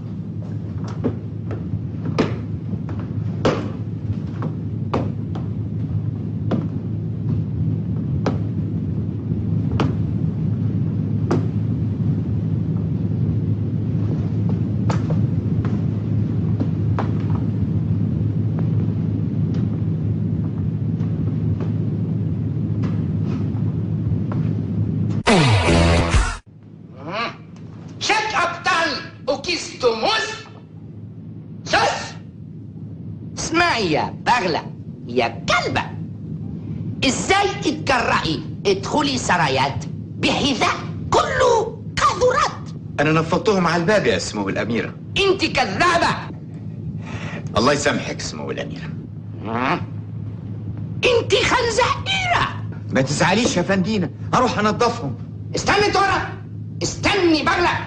شك ابطال اوكيستوموس سوس اسمعي يا بغلة يا كلبة ازاي تتجرأي ادخلي سرايات بحذاء كله قاذورات انا نفضتهم على الباب يا سمو الاميره انت كذابة الله يسامحك سمو الاميره انت خنزقيرة ما تزعليش يا فندينا اروح انضفهم استني تورا استني بغلة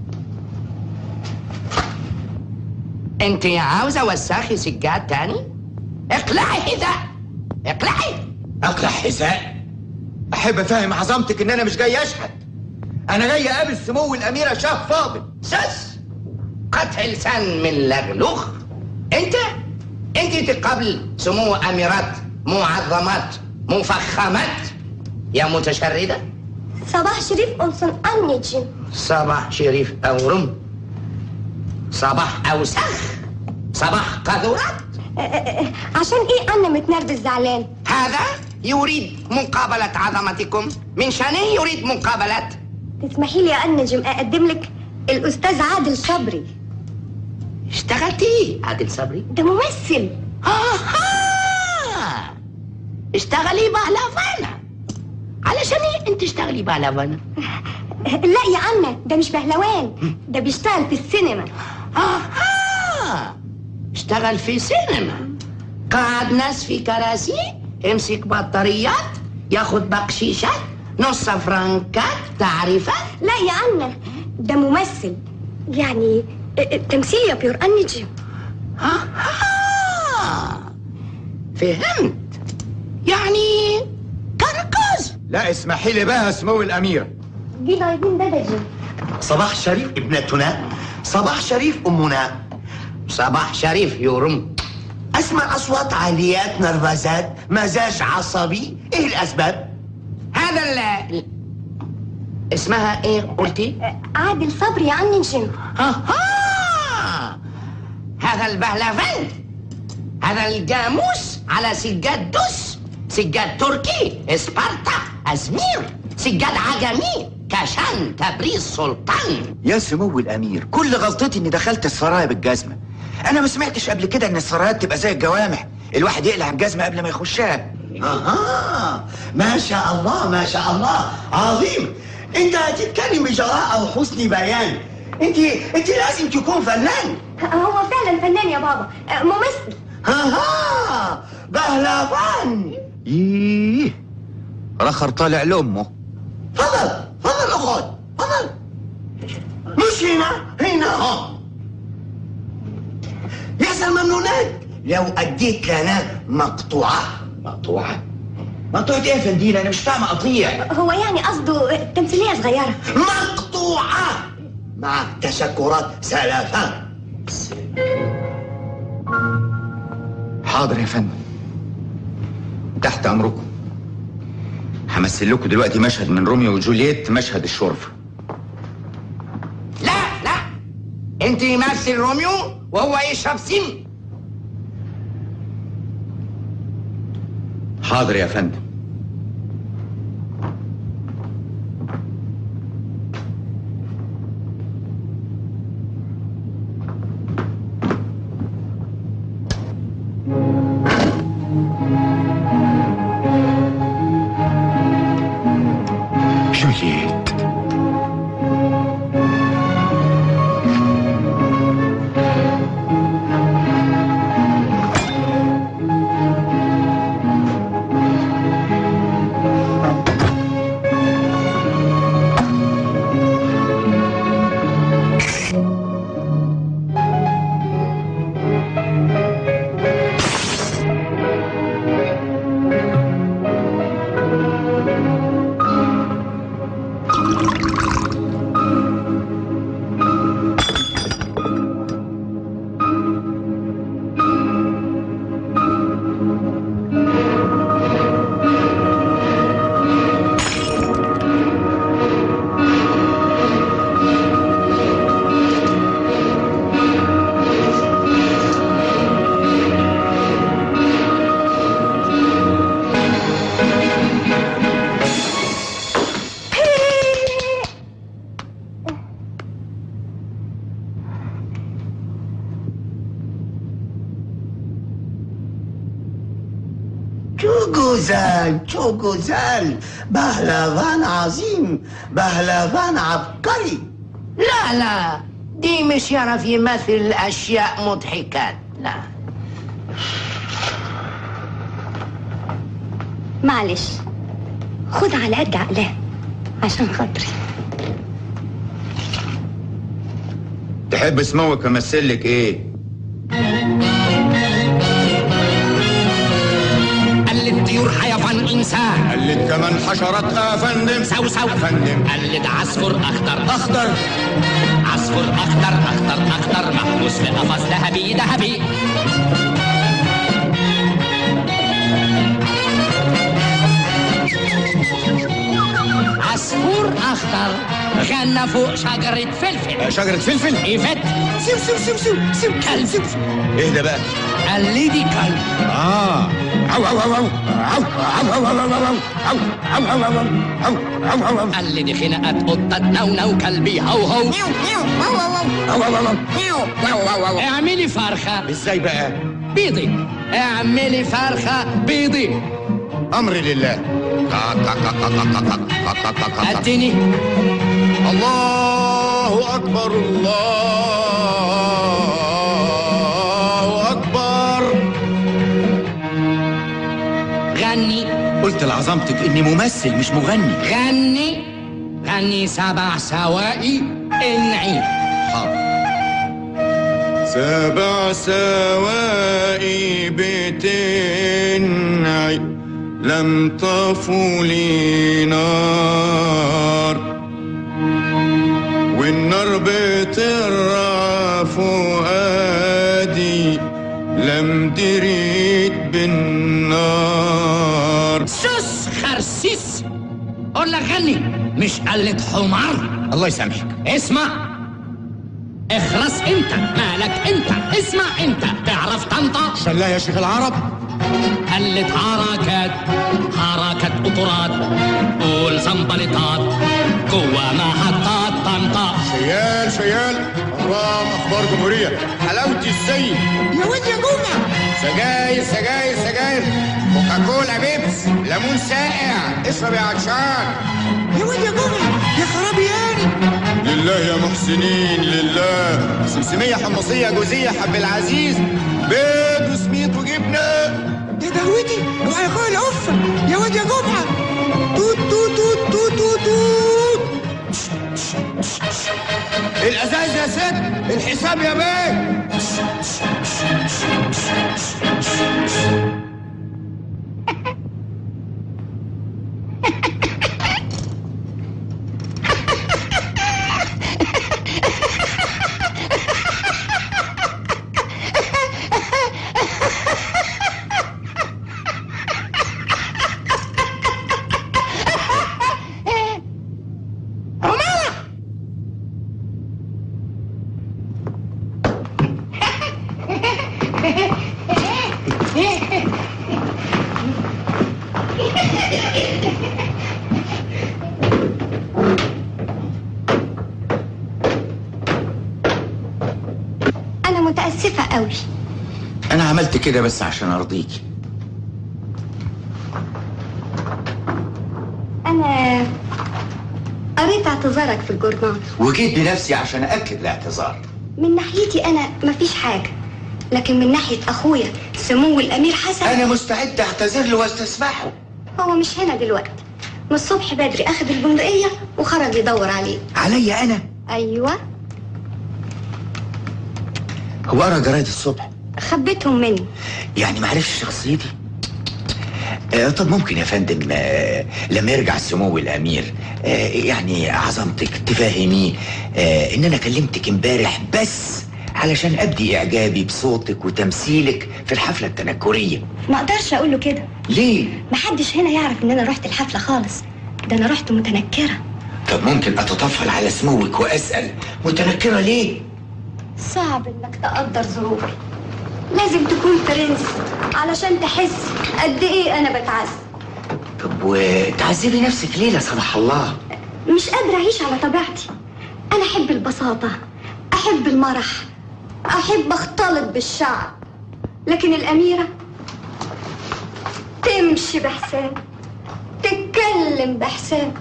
انت عاوزة وساخي سجاد تاني اقلعي حذاء اقلعي اقلع حذاء احب افهم عظمتك ان انا مش جاي اشهد انا جاي اقابل سمو الاميره شاه فاضل سس قطع لسان من لغلوخ انت انت تقابل سمو اميرات معظمات مفخمات يا متشردة صباح شريف أنصن النجم صباح شريف أورم صباح أوسخ صباح قذورات عشان إيه أنا متنرفز زعلان هذا يريد مقابلة عظمتكم من شأنه يريد مقابلة تسمحي لي يا النجم أقدم لك الأستاذ عادل صبري اشتغلتي عادل صبري ده ممثل آها اشتغلي بهلفانة علشان ايه انت تشتغلي بهلفانة لا يا عنا ده مش بهلوان ده بيشتغل في السينما آها اشتغل في سينما قعد ناس في كراسي يمسك بطاريات ياخد بقشيشات نص فرنكات تعريفات لا يا عنا ده ممثل يعني تمثيل يا بيور النجم آها فهمت يعني كركز لا اسمحي لي بقى سمو الاميره دي عايزين دجاجة صباح شريف ابنتنا صباح شريف امنا صباح شريف يورم اسمع اصوات عاليات نرفزات مزاج عصبي ايه الاسباب هذا ال اسمها ايه قلتي عادل صبري يا عم نجم آها هذا البهلفان هذا الجاموس على سجاد دوس سجاد تركي اسبارتا ازمير سجاد عجمي كشان تبريز سلطان يا سمو الامير كل غلطتي اني دخلت السرايا بالجزمه انا ما سمعتش قبل كده ان السرايات تبقى زي الجوامع الواحد يقلع الجزمه قبل ما يخشها اها ما شاء الله ما شاء الله عظيم انت هتتكلم بجراءة وحسن بيان انت انت لازم تكون فنان هو فعلا فنان يا بابا ممثل ها بهلفان ايه رخر طالع لامه تفضل تفضل اخوي تفضل مش هنا هنا ها يا سلمانونات لو اديت لنا مقطوعة مقطوعة مقطوعة ايه يا فندينا انا مش فاهم قطيع هو يعني قصده تمثيلية صغيرة مقطوعة مع تشكرات سلفا حاضر يا فندم تحت امركم همثل لكم دلوقتي مشهد من روميو وجولييت مشهد الشرفه لا لا انت يمثل روميو وهو يشرب سم حاضر يا فندم جولييت شو جوزال شو جوزال بهلوان عظيم بهلوان عبقري لا لا دي مش يعرف يمثل أشياء مضحكات لا معلش خد على قد عقلاه عشان خاطري تحب اسموك امثل لك ايه قلد طيور حيوان انسان قلد كمان حشرات يا فندم سوسو فندم قلد عصفور اخضر اخضر عصفور اخضر اخضر اخضر محبوس في قفص ذهبي ذهبي عصفور اخضر غنى فوق شجرة فلفل شجرة فلفل ايفت سيو سيو سيو سيو سيو كلب سيو ايه ده بقى قلدي كلب اه عو عو عو عو عو عو عو عو عو عو عو عو عو عو عو عو قلدي خناقات قطة نونو كلبي هو هو عو عو عو اعملي فرخة ازاي بقى بيضي اعملي فرخة بيضي امري لله اديني الله اكبر الله اكبر غني قلت لعظمتك اني ممثل مش مغني غني غني سبع سوائي انعي سبع سوائي بتنعي لم طفوا لي نار والنار بترعى فؤادي لم دريت بالنار سوس خرسيس قول لك غني مش قلة حمار الله يسامحك اسمع اخرس انت مالك انت اسمع انت تعرف تنطق شلا يا شيخ العرب قلة حركات حركة قطرات قول زنبلطات جوا محطات طنطا شيال شيال اهرام اخبار جمهوريه حلاوتي السيد يا واد يا جمعة سجاير سجاير سجاير كوكاكولا بيبس ليمون ساقع اشرب يا عطشان يا واد يا جمعة يا خرابي يعني لله يا محسنين لله سمسمية حمصية جوزية حب العزيز بيض وسميط وجبنة يا دهوتي اوعى يا اخويا القفة يا واد يا جمعة توت توت توت توت توت توت الازاز يا ست الحساب يا بيه انا متاسفه قوي انا عملت كده بس عشان ارضيكي انا قريت اعتذارك في الجورنال وجيت بنفسي عشان اكد الاعتذار من ناحيتي انا مفيش حاجه لكن من ناحيه اخويا سمو الامير حسن انا مستعد اعتذر له واستسمحه هو مش هنا دلوقتي من الصبح بدري اخذ البندقيه وخرج يدور عليه عليا انا ايوه هو قرا جرايد الصبح خبيتهم مني يعني معرفش شخصيتي آه طب ممكن يا فندم آه لما يرجع سمو الامير آه يعني عظمتك تفهميه آه ان انا كلمتك امبارح بس علشان ابدي اعجابي بصوتك وتمثيلك في الحفله التنكريه ما اقدرش اقول له كده ليه محدش هنا يعرف ان انا رحت الحفله خالص ده انا رحت متنكره طب ممكن اتطفل على سموك واسال متنكره ليه صعب انك تقدر ظروفي لازم تكون برنس علشان تحس قد ايه انا بتعذب طب وتعذبي نفسك ليه لا سمح الله مش قادرة أعيش على طبيعتي أنا أحب البساطة أحب المرح أحب أختلط بالشعب لكن الأميرة تمشي بحساب تتكلم بحساب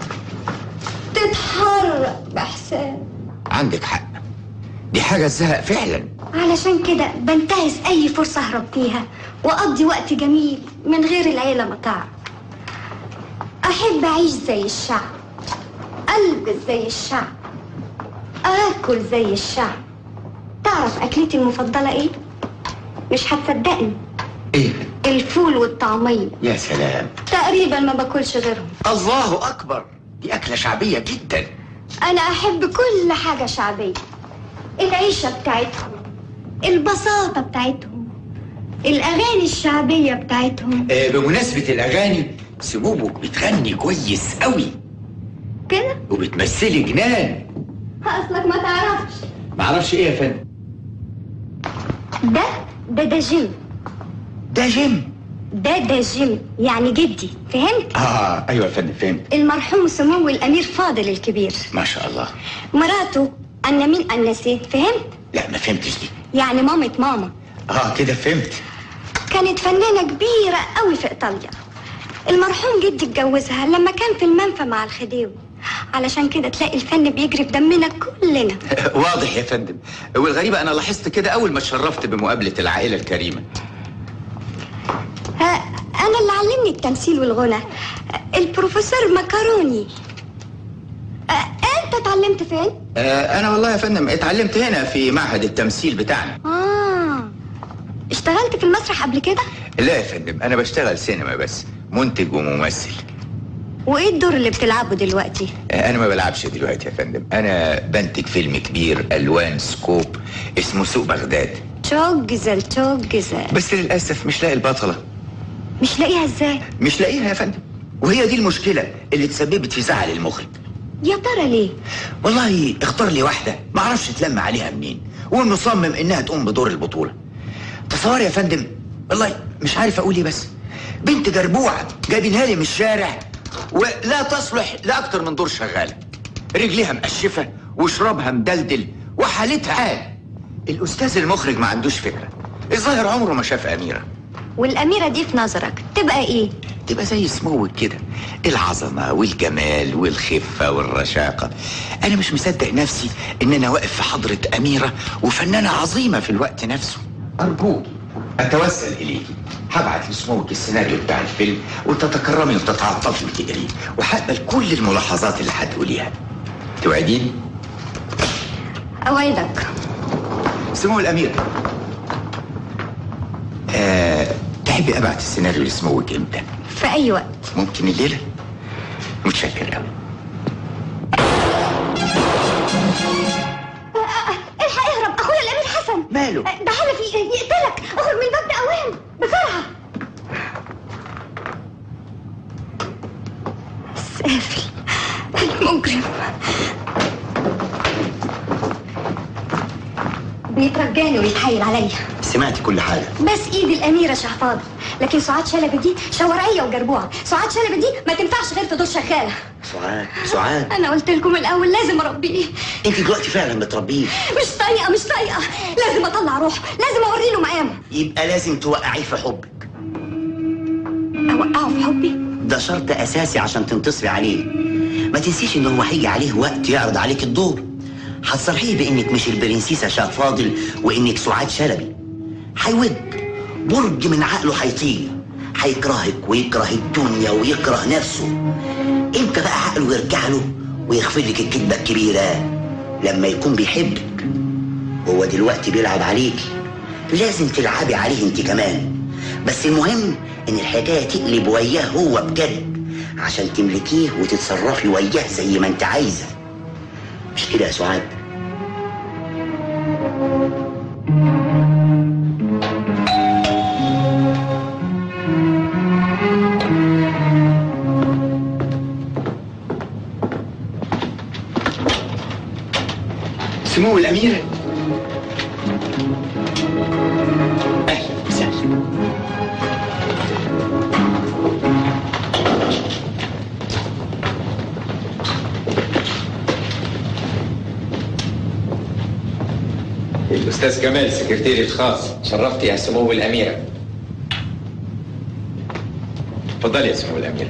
تتحرك بحساب عندك حق دي حاجة تزهق فعلا علشان كده بنتهز اي فرصة اهرب فيها واقضي وقت جميل من غير العيلة ما تعرف احب اعيش زي الشعب البس زي الشعب اكل زي الشعب تعرف اكلتي المفضلة ايه مش هتصدقني ايه الفول والطعمية يا سلام تقريبا ما باكلش غيرهم الله أكبر دي أكلة شعبية جدا انا احب كل حاجة شعبية العيشة بتاعتهم البساطة بتاعتهم الاغاني الشعبية بتاعتهم آه بمناسبة الأغاني سمومك بتغني كويس قوي كده وبتمثلي جنان اصلك ما تعرفش معرفش ايه يا فندم ده ده ده جيم ده جيم ده ده جيم يعني جدي فهمت اه ايوه يا فندم فهمت المرحوم سمو الامير فاضل الكبير ما شاء الله مراته أنا مين أنسي فهمت لا ما فهمتش دي يعني مامة ماما اه كده فهمت كانت فنانة كبيرة قوي في إيطاليا المرحوم جدي اتجوزها لما كان في المنفى مع الخديوي علشان كده تلاقي الفن بيجري في دمنا كلنا واضح يا فندم والغريبة أنا لاحظت كده أول ما اتشرفت بمقابلة العائلة الكريمة ها أنا اللي علمني التمثيل والغنى البروفيسور مكروني أه، أنت اتعلمت فين؟ آه أنا والله يا فندم اتعلمت هنا في معهد التمثيل بتاعنا آه اشتغلت في المسرح قبل كده؟ لا يا فندم أنا بشتغل سينما بس منتج وممثل وإيه الدور اللي بتلعبه دلوقتي؟ آه أنا ما بلعبش دلوقتي يا فندم أنا بنتج فيلم كبير ألوان سكوب اسمه سوق بغداد توجزل توجزل بس للأسف مش لاقي البطلة مش لاقيها ازاي؟ مش لاقيها يا فندم وهي دي المشكلة اللي تسببت في زعل المخرج يا ترى ليه؟ والله اختار لي واحدة ما اعرفش تلم عليها منين ومصمم انها تقوم بدور البطولة تصور يا فندم والله مش عارف اقول ايه بس بنت جربوعة جايبينها لي من الشارع ولا تصلح لاكتر من دور شغالة رجليها مقشفة وشرابها مدلدل وحالتها عال الاستاذ المخرج ما عندوش فكرة الظاهر عمره ما شاف اميرة والأميرة دي في نظرك تبقى إيه؟ تبقى زي سموك كده العظمة والجمال والخفة والرشاقة أنا مش مصدق نفسي إن أنا واقف في حضرة أميرة وفنانة عظيمة في الوقت نفسه أرجوك أتوسل إليكي هبعت لسموك السيناريو بتاع الفيلم وتتكرمي وتتعاطفي وتقريه وهقبل كل الملاحظات اللي هتقوليها توعديني أوعدك سمو الأمير آه، تحبي أبعت السيناريو لسموك إمتى؟ في أي وقت ممكن الليلة؟ متشكر أوي الحق اهرب أخويا الأمير حسن ماله؟ ده حلفي يقتلك اخرج من الباب ده أوام بسرعة سافل المجرم بيترجاني ويتحايل عليا سمعت كل حاجة بس ايد الاميره شهفاضه لكن سعاد شلبي دي شوارعيه وجربوعه سعاد شلبي دي ما تنفعش غير في دور شغاله سعاد سعاد انا قلت لكم الاول لازم اربيه انت دلوقتي فعلا بتربيه مش طايقه مش طايقه لازم اطلع روحه لازم اوري له مقامه يبقى لازم توقعيه في حبك اوقعه في حبي ده شرط اساسي عشان تنتصري عليه ما تنسيش ان هو هيجي عليه وقت يعرض عليك الدور هتصرحيه بانك مش البرنسيسة شاه فاضل وانك سعاد شلبي هيود برج من عقله هيطير هيكرهك ويكره الدنيا ويكره نفسه امتى بقى عقله يرجع له ويغفر لك الكذبة الكبيرة لما يكون بيحبك هو دلوقتي بيلعب عليكي لازم تلعبي عليه انت كمان بس المهم ان الحكاية تقلب وياه هو بجد عشان تملكيه وتتصرفي وياه زي ما انت عايزة مش كده يا سعاد سمو الأميرة أهلا وسهلا الأستاذ كمال سكرتيري الخاص شرفت يا سمو الأميرة اتفضلي يا سمو الامير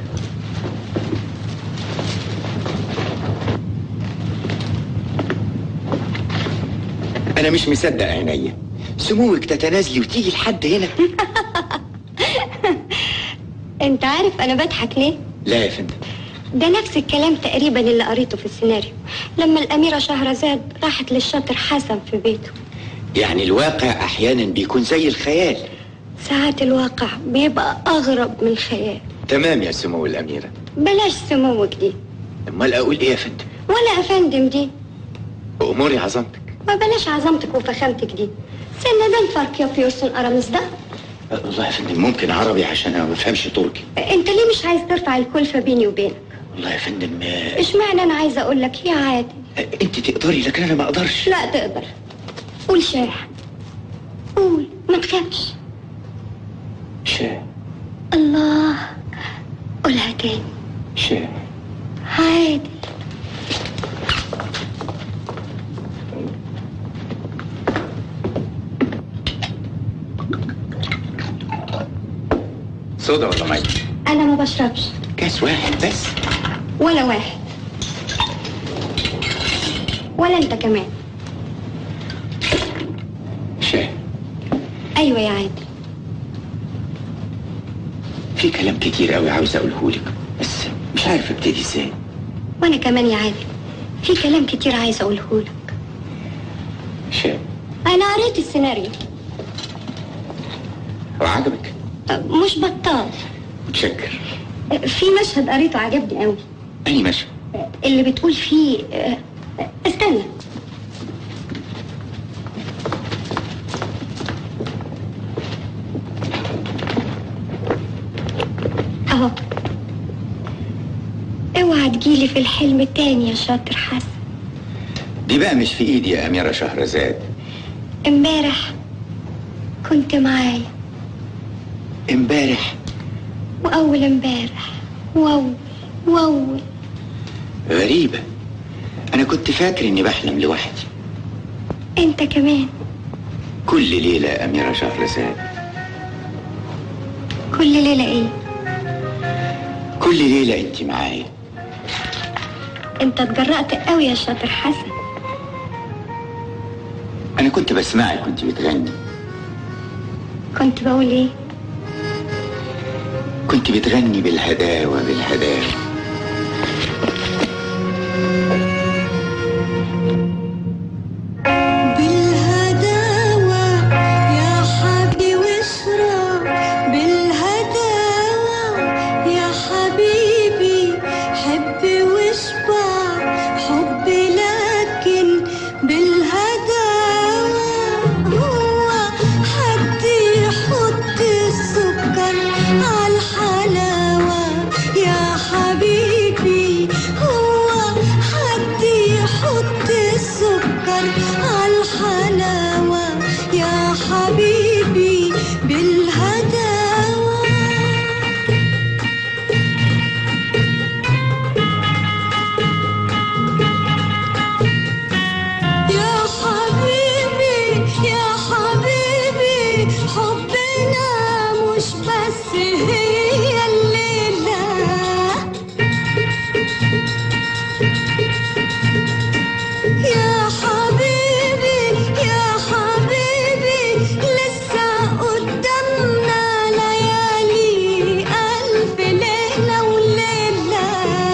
انا مش مصدق عينيا سموك تتنازلي وتيجي لحد هنا انت عارف انا بضحك ليه لا يا فندم ده نفس الكلام تقريبا اللي قريته في السيناريو لما الأميرة شهرزاد راحت للشاطر حسن في بيته يعني الواقع احيانا بيكون زي الخيال ساعات الواقع بيبقى أغرب من الخيال تمام يا سمو الاميره بلاش سموك دي امال اقول ايه يا فندم ولا أفندم دي اموري عظمتك ما بلاش عظمتك وفخامتك دي سنة ده فرق يا فيوسن أرامس ده والله يا فندم ممكن عربي عشان انا ما بفهمش تركي انت ليه مش عايز ترفع الكلفة بيني وبينك والله يا فندم آه، اشمعنى انا عايزة اقول لك يا عادل انت تقدري لكن انا ما اقدرش لا تقدر قول شاح قول ما تخافش شاه الله قولها تاني شاه عادل صودا ولا ميه انا ما بشربش كاس واحد بس ولا واحد ولا انت كمان شاه ايوه يا عادل في كلام كتير قوي عاوز اقوله لك بس مش عارف ابتدي ازاي وانا كمان يا عادل في كلام كتير عايز اقوله لك شاه انا قريت السيناريو وعجبك مش بطال متشكر في مشهد قريته عجبني قوي اني ماشي اللي بتقول فيه آه، استنى اهو اوعى تجيلي في الحلم تاني يا شاطر حسن دي بقى مش في ايدي يا اميره شهرزاد امبارح كنت معايا امبارح واول امبارح واول واول غريبه انا كنت فاكر اني بحلم لوحدي انت كمان كل ليله يا اميره شهرزاد كل ليلة ايه كل ليله انت معايا انت اتجرأت قوي يا شاطر حسن انا كنت بسمعك وانت بتغني كنت بقول ايه كنت بتغني بالهداوه بالهداوه بالهداوة يا حبي واشرب بالهداوة يا حبيبي حب واشبع حب لكن بالهداوة هو حد يحط السكر عالحلاوة يا حبيبي هو حد يحط السكر عالحلاوة يا حبيبي بالهداوة يا حبيبي يا حبيبي حبنا مش بس هي الليلة يا حبيبي يا حبيبي لسه قدامنا ليالي ألف ليلة وليلة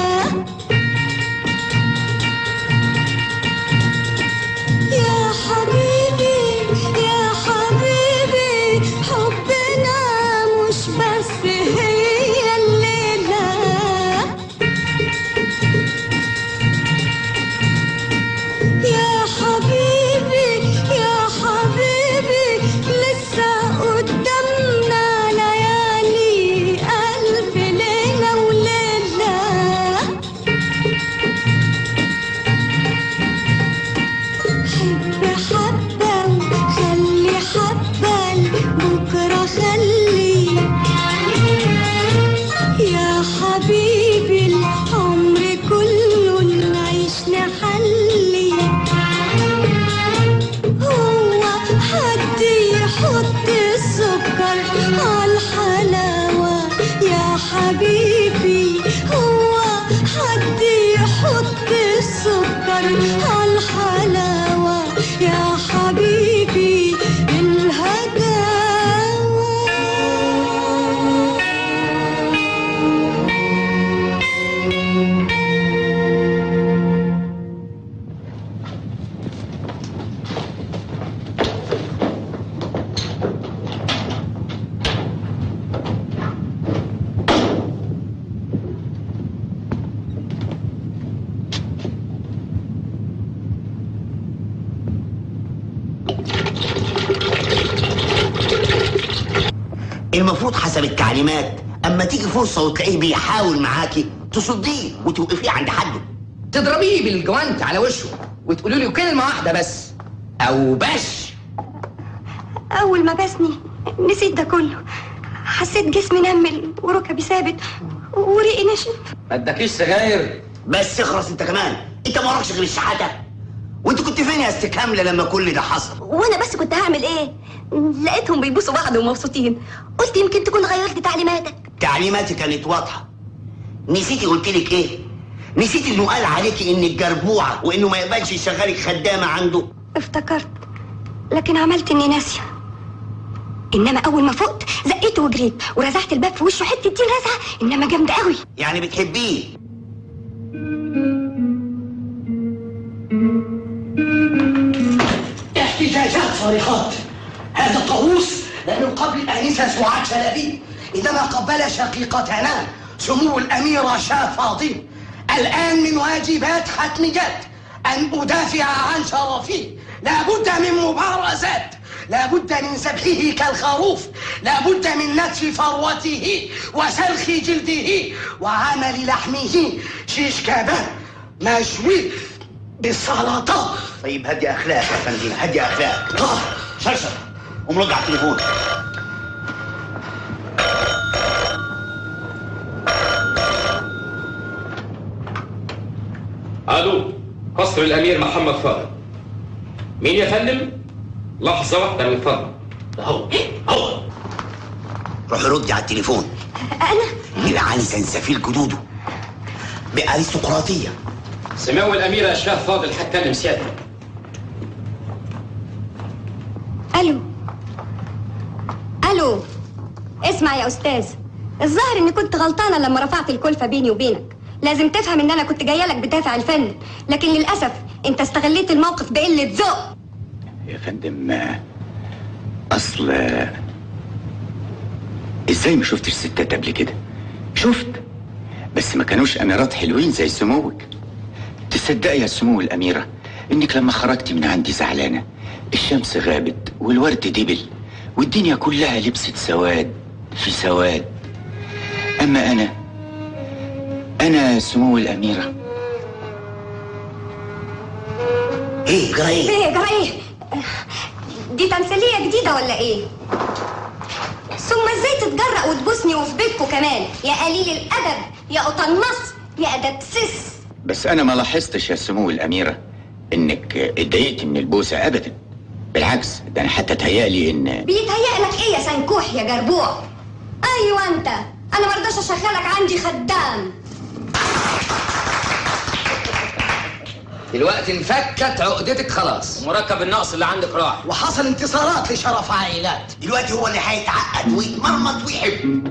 يا حبيبي يا حبيبي حبنا مش بس هي الليلة يا حبيبي يا حبيبي لسه قدامنا ليالي ألف ليلة وليلة حب حبة وخلي حبة بكرة خلي يا حبيبي العمر كله نعيش نحلي هو حد يحط السكر عالحلاوة يا حبيبي هو حد يحط السكر على الحلاوة يا حبيبي المفروض حسب التعليمات اما تيجي فرصه وتلاقيه بيحاول معاكي تصديه وتوقفيه عند حده تضربيه بالجوانت على وشه وتقولوا له كلمه واحده بس او باش أول ما بسني نسيت ده كله حسيت جسمي نمل وركبي ثابت وريقي نشف ما ادكيش سجاير بس اخرس انت كمان انت ما وراكش غير الشحاته وانت كنت فين يا است كامله لما كل ده حصل وانا بس كنت هعمل ايه لقيتهم بيبوسوا بعض ومبسوطين قلت يمكن تكون غيرت تعليماتك تعليماتي كانت واضحه نسيتي قلت لك ايه نسيتي انه قال عليكي انك جربوعه وانه ما يقبلش يشغلك خدامه عنده افتكرت لكن عملت اني ناسيه انما اول ما فقت زقيت وجريت ورزعت الباب في وشه حته دين رزعه انما جامده قوي يعني بتحبيه احتجاجات صارخات هذا الطاووس لم يقبل الآنسة سعاد شلبي إنما قبل شقيقتنا سمو الأميرة شاه فاضل الآن من واجبات حتميات أن أدافع عن شرفي لابد من مبارزات لابد من ذبحه كالخروف لابد من نتف فروته وسلخ جلده وعمل لحمه شيش كباب مشوي بالسلطات طيب هدي اخلاق يا فندم هدي اخلاق شرشر قوم رد على التليفون الو قصر الامير محمد فاضل مين يا فندم لحظه واحده من فضلك اهو اهو روح ردي على التليفون انا العالي سنسفيل جدوده بأرستقراطية سمو الاميره شاه فاضل هتكلم سيادتك الو الو اسمع يا استاذ الظاهر اني كنت غلطانه لما رفعت الكلفه بيني وبينك لازم تفهم ان انا كنت جايه لك بدافع الفن لكن للاسف انت استغليت الموقف بقله ذوق يا فندم آه، اصل آه، ازاي ما شفتش ستات قبل كده شفت بس ما كانوش اميرات حلوين زي سموك تصدقي يا سمو الاميره انك لما خرجتي من عندي زعلانه الشمس غابت والورد دبل والدنيا كلها لبست سواد في سواد اما انا انا سمو الاميره ايه جرى ايه ايه جرى ايه دي تمثيليه جديده ولا ايه ثم ازاي تتجرأ وتبوسني وفي بيتكو كمان يا قليل الادب يا قطنص يا ادبسس بس انا ما لاحظتش يا سمو الاميره انك اتضايقتي من البوسه ابدا بالعكس ده انا حتى تهيألي ان بيتهيألك ايه يا سنكوح يا جربوع ايوه انت انا مرضاش اشغلك عندي خدام دلوقتي انفكت عقدتك خلاص مركب النقص اللي عندك راح وحصل انتصارات لشرف عائلات دلوقتي هو اللي هيتعقد ويتمرمط ويحب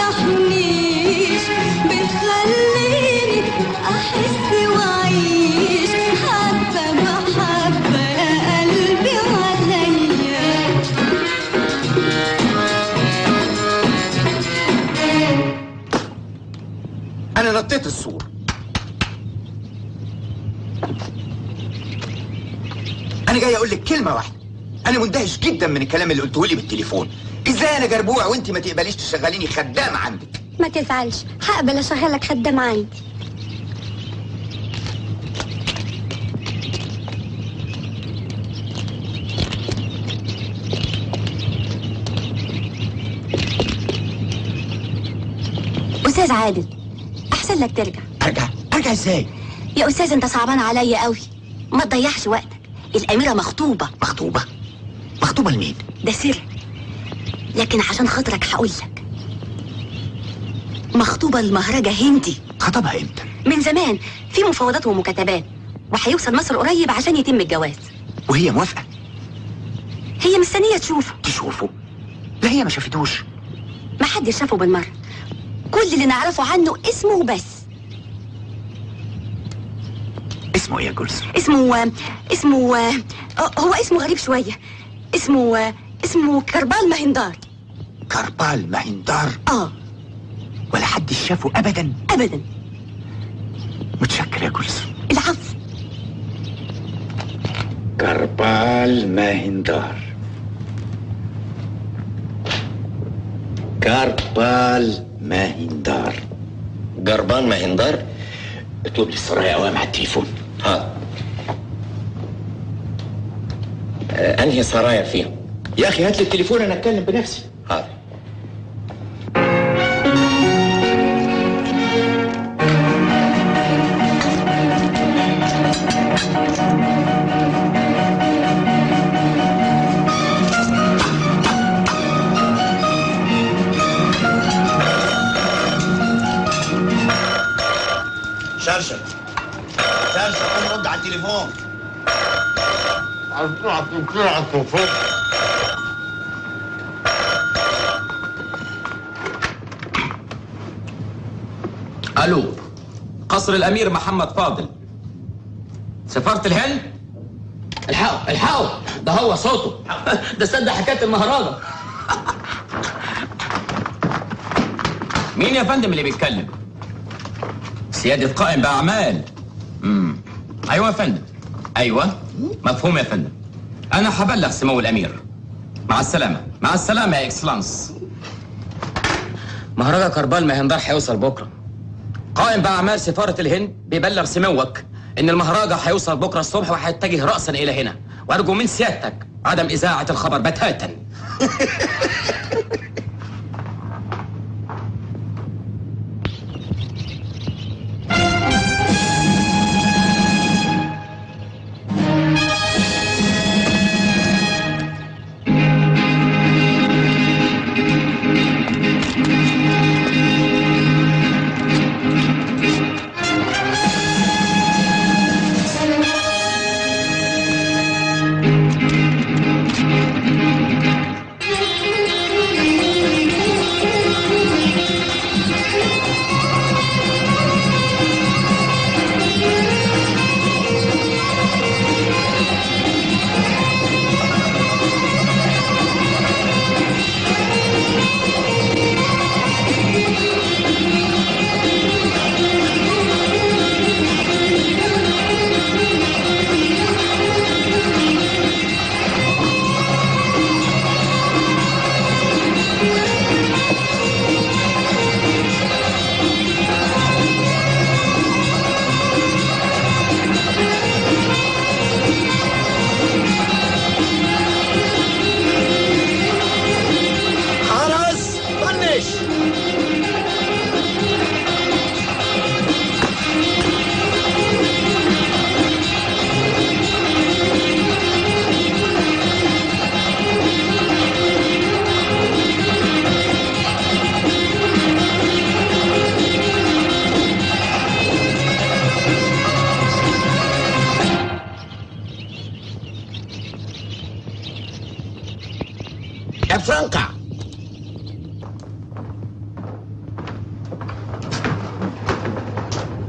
تفرحنيش بتخليني احس واعيش حبه محبه يا قلبي عليا انا نطيت الصورة انا جاي اقول لك كلمة واحدة انا مندهش جدا من الكلام اللي قلته لي بالتليفون ازاي انا جربوع وانت ما تقبليش تشغليني خدام عندك ما تزعلش هقبل اشغلك خدام عندي استاذ عادل احسن لك ترجع ارجع ارجع ازاي يا استاذ انت صعبان عليا قوي ما تضيعش وقتك الاميره مخطوبه مخطوبه مخطوبه لمين ده سر لكن عشان خاطرك هقول لك مخطوبه لمهرجه هندي خطبها امتى من زمان في مفاوضات ومكاتبات وهيوصل مصر قريب عشان يتم الجواز وهي موافقه هي مستنيه تشوفه تشوفه لا هي ما شافتوش ما حدش شافه بالمره كل اللي نعرفه عنه اسمه وبس اسمه ايه يا جولز اسمه اسمه هو اسمه غريب شويه اسمه اسمه كربال مهندار كربال مهندار اه ولا حد شافه ابدا ابدا متشكر يا جولز العفو كربال مهندار كربال مهندار جربان مهندار اطلب لي السرايا اوام على التليفون ها آه انهي سرايا فيهم يا اخي هات لي التليفون انا اتكلم بنفسي حاضر شرشر شرشر قوم رد على التليفون الو قصر الامير محمد فاضل سفارة الهند الحقوا الحقوا ده هو صوته ده صدق حكايه المهرجان مين يا فندم اللي بيتكلم سيادة قائم بأعمال امم أيوة يا فندم أيوة مفهوم يا فندم أنا هبلغ سمو الأمير مع السلامة مع السلامة يا إكسلانس مهرجان كربال مهندار هيوصل بكرة قائم بأعمال سفارة الهند بيبلغ سموك إن المهرجان هيوصل بكرة الصبح وهيتجه رأسا إلى هنا وأرجو من سيادتك عدم إذاعة الخبر بتاتا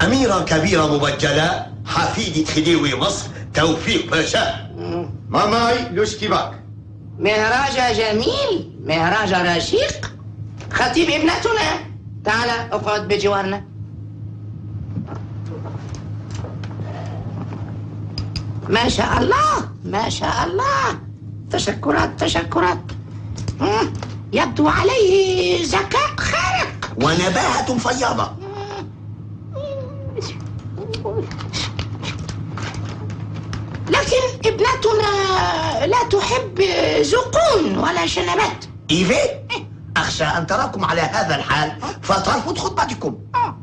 أميرة كبيرة مبجلة حفيدة خديوي مصر توفيق باشا ما معي لوشكي باك مهراجة جميل مهراجة رشيق خطيب ابنتنا تعال اقعد بجوارنا ما شاء الله ما شاء الله تشكرات تشكرات مم، يبدو عليه ذكاء خارق ونباهة فياضة لكن ابنتنا لا تحب زقون ولا شنبات إيفي أخشى أن تراكم على هذا الحال فترفض خطبتكم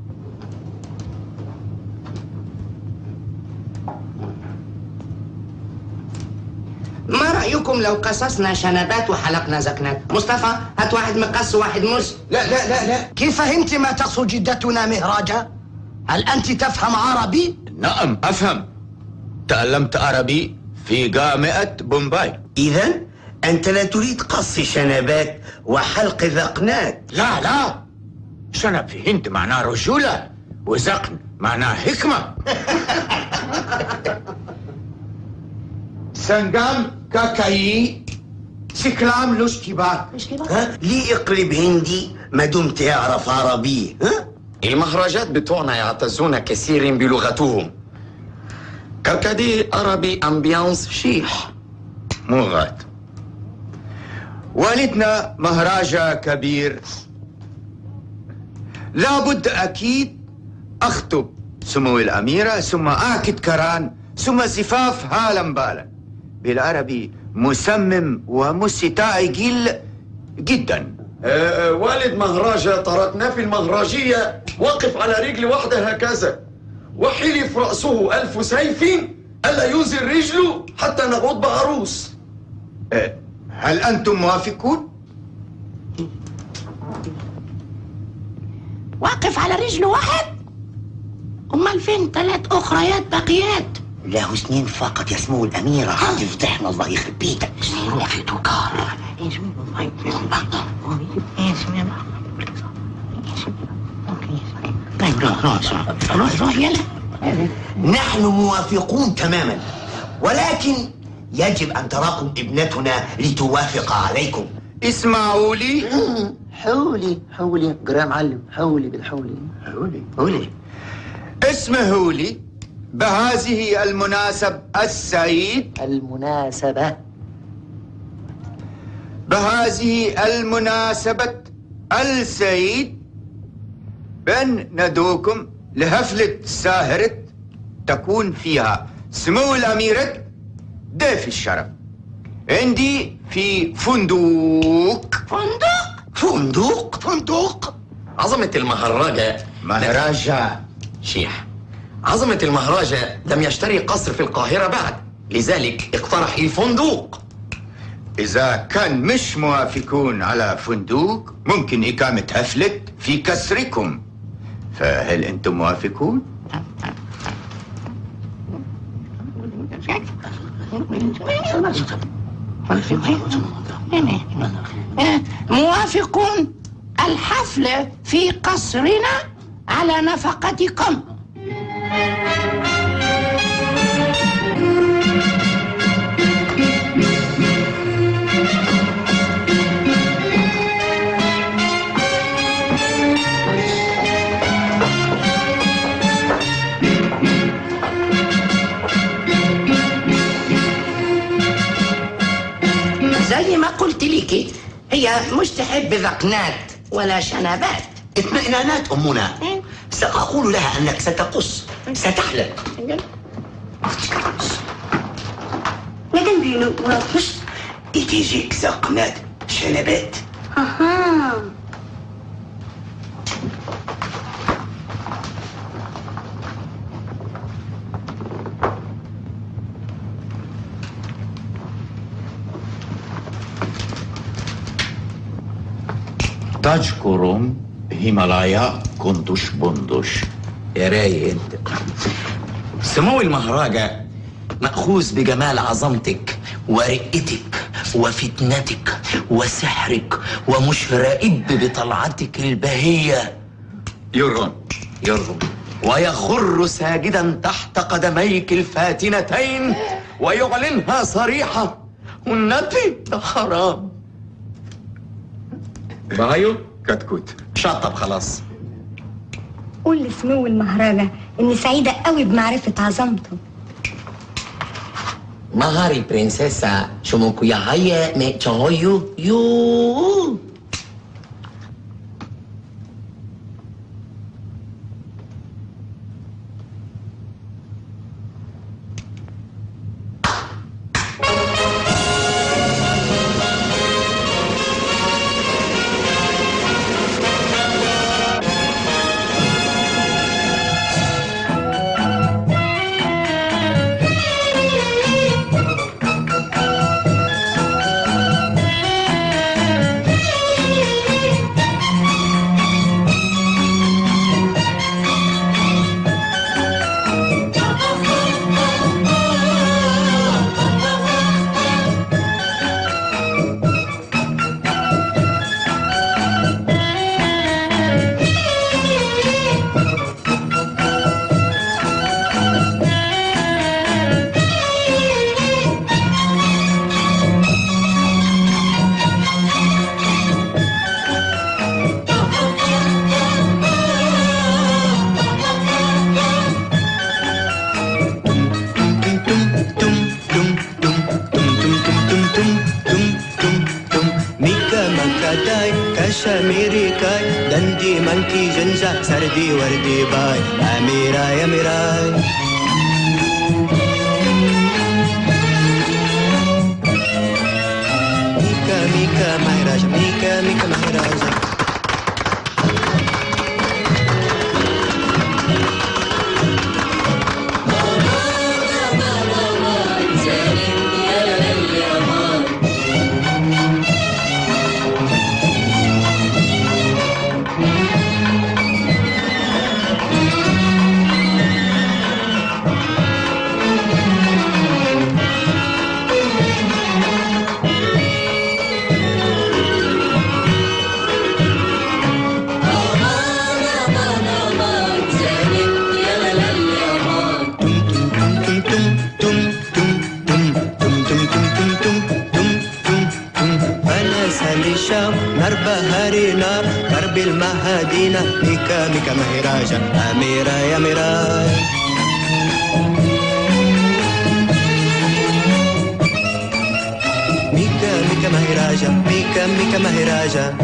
ما رأيكم لو قصصنا شنبات وحلقنا زكنات مصطفى هات واحد مقص وواحد مس لا لا لا لا كيف فهمت ما تقصد جدتنا مهراجة؟ هل أنت تفهم عربي؟ نعم أفهم تعلمت عربي في جامعة بومباي إذا أنت لا تريد قص شنبات وحلق ذقنات لا لا شنب في هند معناه رجولة وزقن معناه حكمة سنجام كاكاي سكلام لوشكي باك ها؟ ليه اقلب هندي ما دمت يعرف عربي ها؟ المهرجات بتوعنا يعتزون كثير بلغتهم كركدي عربي امبيانس شيح مغات والدنا مهراجة كبير لابد أكيد أخطب سمو الأميرة ثم أعقد كران ثم زفاف هالا بالا بالعربي مسمم ومستعجل جدا آه، والد مهراجة تركناه في المهراجية وقف على رجل واحدة هكذا وحلف رأسه ألف سيف ألا ينزل رجله حتى نغض بعروس هل أنتم موافقون؟ واقف على رجل واحد امال فين ثلاث اخريات باقيات له سنين فقط يا سمو الأميرة يفضحنا الله يخرب بيتك في تكار روح روح يلا نحن موافقون تماما ولكن يجب أن تراكم ابنتنا لتوافق عليكم اسمعوا لي حولي حولي قرا معلم حولي بالحولي حولي حولي اسمحوا لي بهذه المناسب السعيد المناسبة بهذه المناسبة السعيد بأن ندعوكم لحفلة ساهرة تكون فيها سمو الأميرة ضيف الشرف عندي في فندق فندق فندق فندق عظمة المهرجة مهرجة شيح عظمة المهرجة لم يشتري قصر في القاهرة بعد لذلك اقترح الفندق إذا كان مش موافقون على فندق ممكن إقامة حفلة في كسركم فهل أنتم موافقون؟ موافقون الحفلة في قصرنا على نفقتكم زي ما قلت لك هي مش تحب ذقنات ولا شنبات اطمئنانات أمنا سأقول لها أنك ستقص ستحلق Neden büyüğünü uğratmış? يجيك ذقنات شنبات Aha. تذكرون هيمالايا كندش بندش يا رايق انت سمو المهرجة مأخوذ بجمال عظمتك ورقتك وفتنتك وسحرك ومشرئب بطلعتك البهية يرغم يرغم ويخر ساجدا تحت قدميك الفاتنتين ويعلنها صريحة والنبي ده حرام بايو كتكوت شطب خلاص قول لسمو المهرجة إني سعيدة قوي بمعرفة عظمته Mahari prinsesa Shumukuyahaya me choyu yu. Mika makadai kasha mirikai dandi manki janja sardi wardi bai amirai amirai Mika mika maharaja mika mika maharaja فنسى للشام نار بهاري نار درب المهادينا ميكا ميكا مهراجة أميرة يا ميراي ميكا ميكا مهراجة ميكا ميكا مهراجة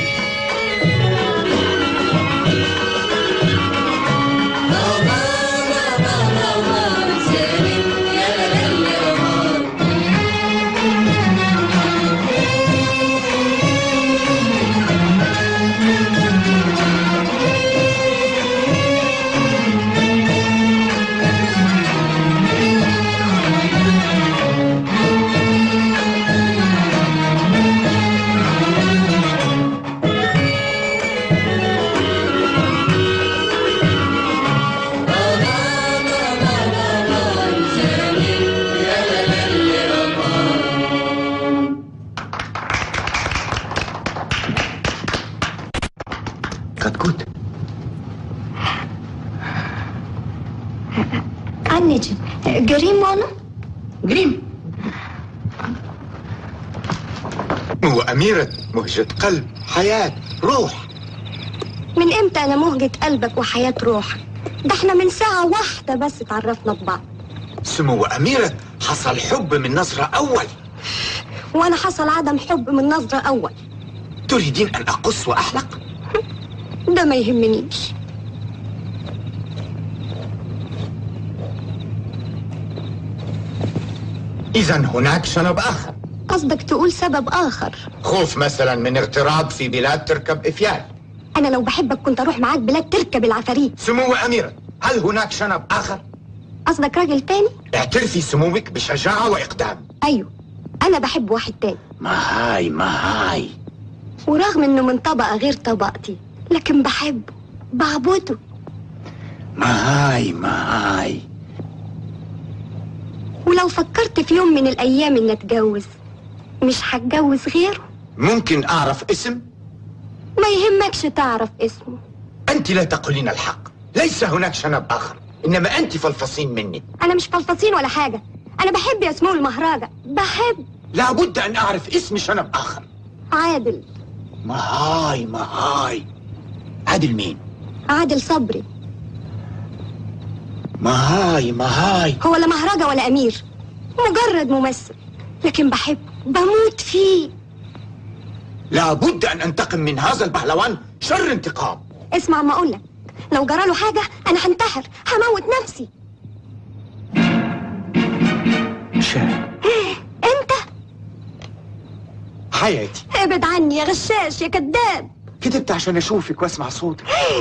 كتكوت النجم جريم وانا جريم وأميرة مهجة قلب حياة روح من امتى انا مهجة قلبك وحياة روحك ده احنا من ساعة واحدة بس اتعرفنا ببعض سمو أميرة حصل حب من نظرة أول وانا حصل عدم حب من نظرة اول تريدين أن أقص وأحلق؟ ده ما يهمنيش إذا هناك سبب آخر قصدك تقول سبب اخر خوف مثلا من اغتراب في بلاد تركب إفيال انا لو بحبك كنت اروح معاك بلاد تركب العفاريت سمو أميرة هل هناك سبب آخر؟ قصدك راجل تاني اعترفي سموك بشجاعة وإقدام ايوه انا بحب واحد تاني ما هاي ما هاي ورغم انه من طبقة غير طبقتي لكن بحبه بعبده ما هاي ما هاي ولو فكرت في يوم من الايام اني اتجوز مش هتجوز غيره ممكن أعرف اسم؟ ما يهمكش تعرف اسمه أنت لا تقولين الحق ليس هناك شنب اخر انما انت فلفصين مني انا مش فلفصين ولا حاجه انا بحب ياسمون المهرجة بحب لابد ان اعرف اسم شنب اخر عادل مهاي مهاي عادل مين عادل صبري مهاي مهاي هو لا مهرجة ولا امير مجرد ممثل لكن بحبه بموت فيه لابد ان انتقم من هذا البهلوان شر انتقام اسمع ما اقولك لو جراله حاجه انا هنتحر هموت نفسي شاه انت حياتي ابعد عني يا غشاش يا كذاب كتبت عشان اشوفك واسمع صوتك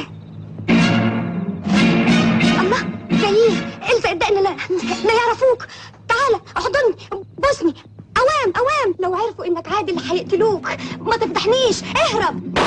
الله جايين الزق الدقن لا لا يعرفوك تعالى احضني بوسني اوام اوام لو عرفوا انك عادل هيقتلوك ما تفضحنيش اهرب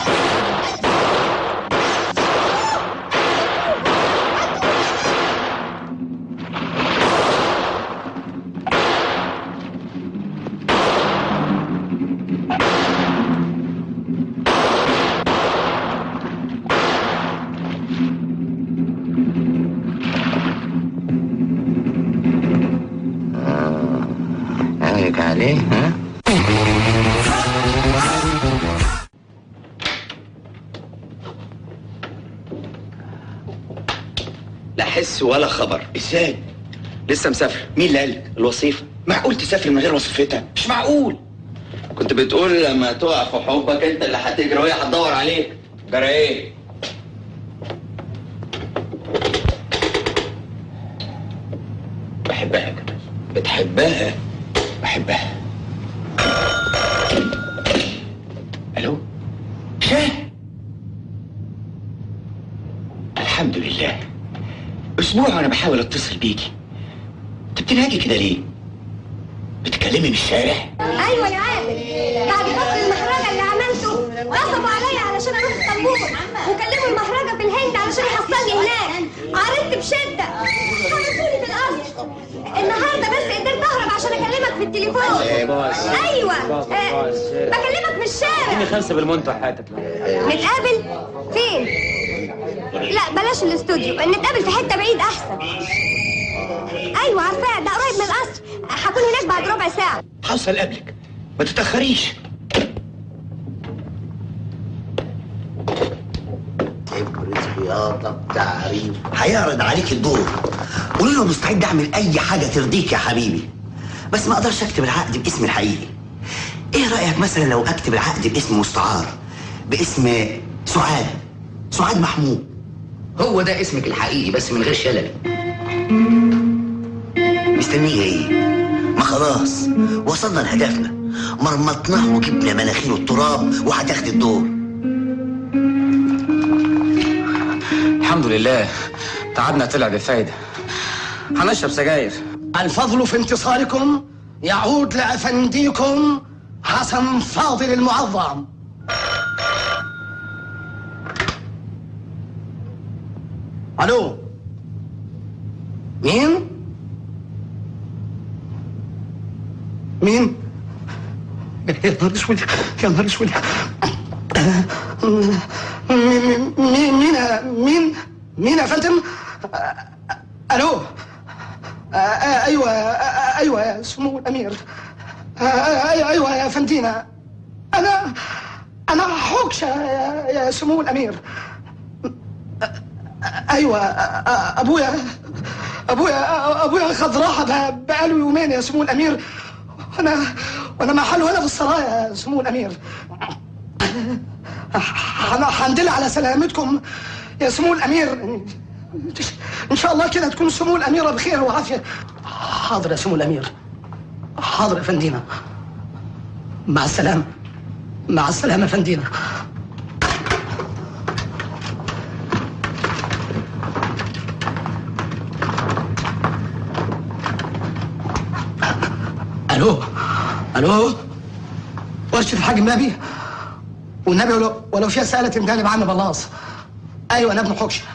عليك عليه ها لا حس ولا خبر ازاي لسه مسافر مين اللي قالك الوظيفه معقول تسافر من غير وظيفتها مش معقول كنت بتقول لما تقع في حبك انت اللي هتجري وهي هتدور عليك جرى ايه بحبها يا جمال بتحبها بحبها الو شاه الحمد لله اسبوع وانا بحاول اتصل بيكي انت بتنهاجي كده ليه بتكلمي من الشارع ايوه يا عادل بعد فصل المهرجة اللي عملته غصبوا عليا علشان اروح اسطنبول وكلموا المهرجة في الهند علشان يحصلني هناك عرضت بشدة حبسوني في القصر النهارده بس قدرت اهرب عشان اكلمك في التليفون ايوه آه، بكلمك من الشارع خمسة بالمنتج حياتك نتقابل فين لا بلاش الاستوديو نتقابل في حته بعيد احسن ايوه عارفاه ده قريب من القصر هكون هناك بعد ربع ساعه حصل قبلك ما تتاخريش رياضة تعريف هيعرض عليك الدور قولي له مستعد اعمل اي حاجة ترضيك يا حبيبي بس ما اقدرش اكتب العقد باسمي الحقيقي ايه رأيك مثلا لو اكتب العقد باسم مستعار باسم سعاد سعاد محمود هو ده اسمك الحقيقي بس من غير شلل مستنيه ايه ما خلاص وصلنا لهدفنا مرمطناه وجبنا مناخيره التراب وهتاخد الدور الحمد لله تعبنا طلع بفايدة هنشرب سجاير الفضل في انتصاركم يعود لأفنديكم حسن فاضل المعظم ألو مين؟ مين؟ يا نهار اسود يا نهار اسود مين مين مين مين مين يا فندم؟ الو آه، آه، ايوه آه، ايوه يا سمو الامير آه، آه، ايوه يا فندينا انا انا حوكشه يا, يا سمو الامير آه، ايوه آه، آه، ابويا ابويا ابويا خد راحه بقى- بقاله يومين يا سمو الامير وانا وانا محله هنا في السرايا يا سمو الامير انا الحمد لله على سلامتكم يا سمو الامير ان شاء الله كده تكون سمو الاميره بخير وعافيه حاضر يا سمو الامير حاضر يا فندينا مع السلامه مع السلامه يا فندينا الو الو ورشه الحاج النبي والنبي ولو, ولو فيها سالة تندهني بعم بلاص ايوه انا ابن حكشه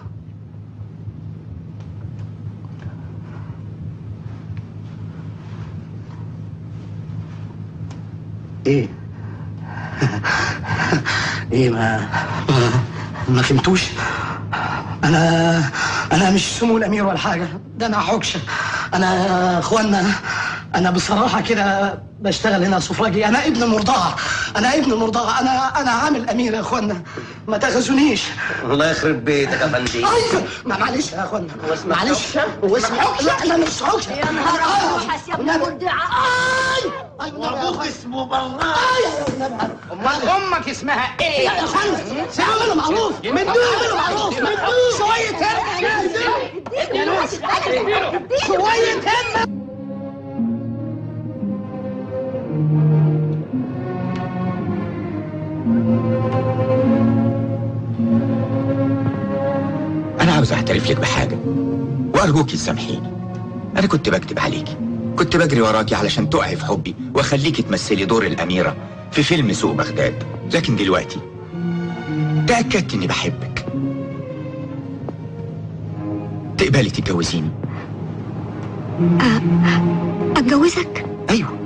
ايه ايه ما ما, ما فهمتوش انا انا مش سمو الامير ولا حاجه ده انا حكشه انا يا اخوانا انا بصراحه كده بشتغل هنا سفراجي انا ابن المرضعه انا ابن المرضعه انا انا عامل امير يا اخوانا ما تاخذونيش الله يخرب بيتك يا فندم ايوه ما معلش يا اخوانا معلش هو اسمه لا انا مش حكشه يا نهار اوحش يا ابن مرضعه اي ابوك اسمه بالله امال امك اسمها ايه؟ يا اخوانا اعملوا معروف اعملوا معروف شويه همه شويه همه انا عاوز اعترف لك بحاجه وارجوكي تسامحيني انا كنت بكتب عليكي كنت بجري وراكي علشان تقعي في حبي واخليكي تمثلي دور الاميره في فيلم سوق بغداد لكن دلوقتي تاكدت اني بحبك تقبلي تتجوزيني اتجوزك ايوه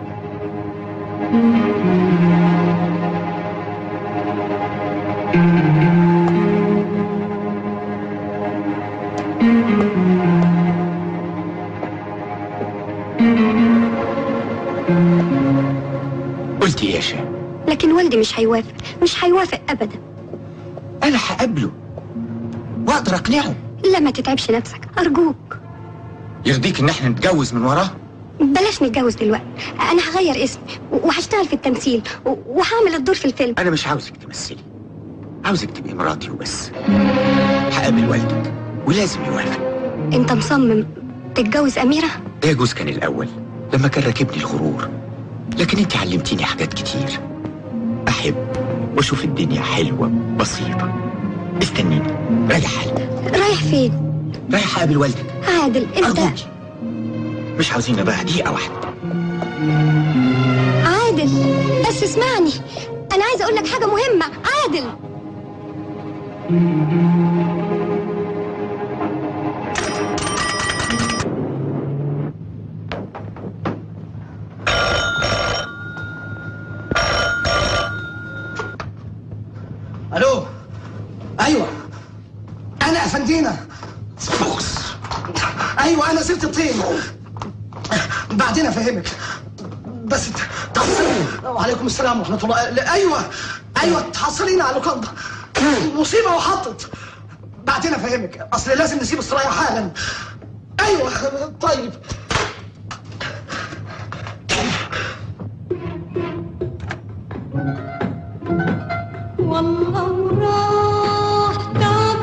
قلت ايه يا شام لكن والدي مش هيوافق مش هيوافق ابدا انا هقابله واقدر اقنعه لا ما تتعبش نفسك ارجوك يرضيك ان احنا نتجوز من وراه بلاش نتجوز دلوقتي انا هغير اسمي وهشتغل في التمثيل و- وهعمل الدور في الفيلم انا مش عاوزك تمثلي عاوزك تبقي مراتي وبس هقابل والدك ولازم يوافق انت مصمم تتجوز اميره ده جوز كان الاول لما كان راكبني الغرور لكن انت علمتيني حاجات كتير احب واشوف الدنيا حلوه بسيطه استنيني رايح حالي رايح فين رايح اقابل والدك عادل انت أرجوكي. مش عاوزين بقى دقيقه واحده عادل بس اسمعني انا عايزه اقول لك حاجه مهمه عادل الو ايوه انا افندينا ايوه انا سبت الطين بعدين افهمك بس ت- تحصلي وعليكم السلام ورحمه الله لا، ايوه ايوه تحصلينا على اللوكاندا مصيبه وحطت بعدين افهمك اصل لازم نسيب السرايا حالا ايوه طيب والله وراح تعب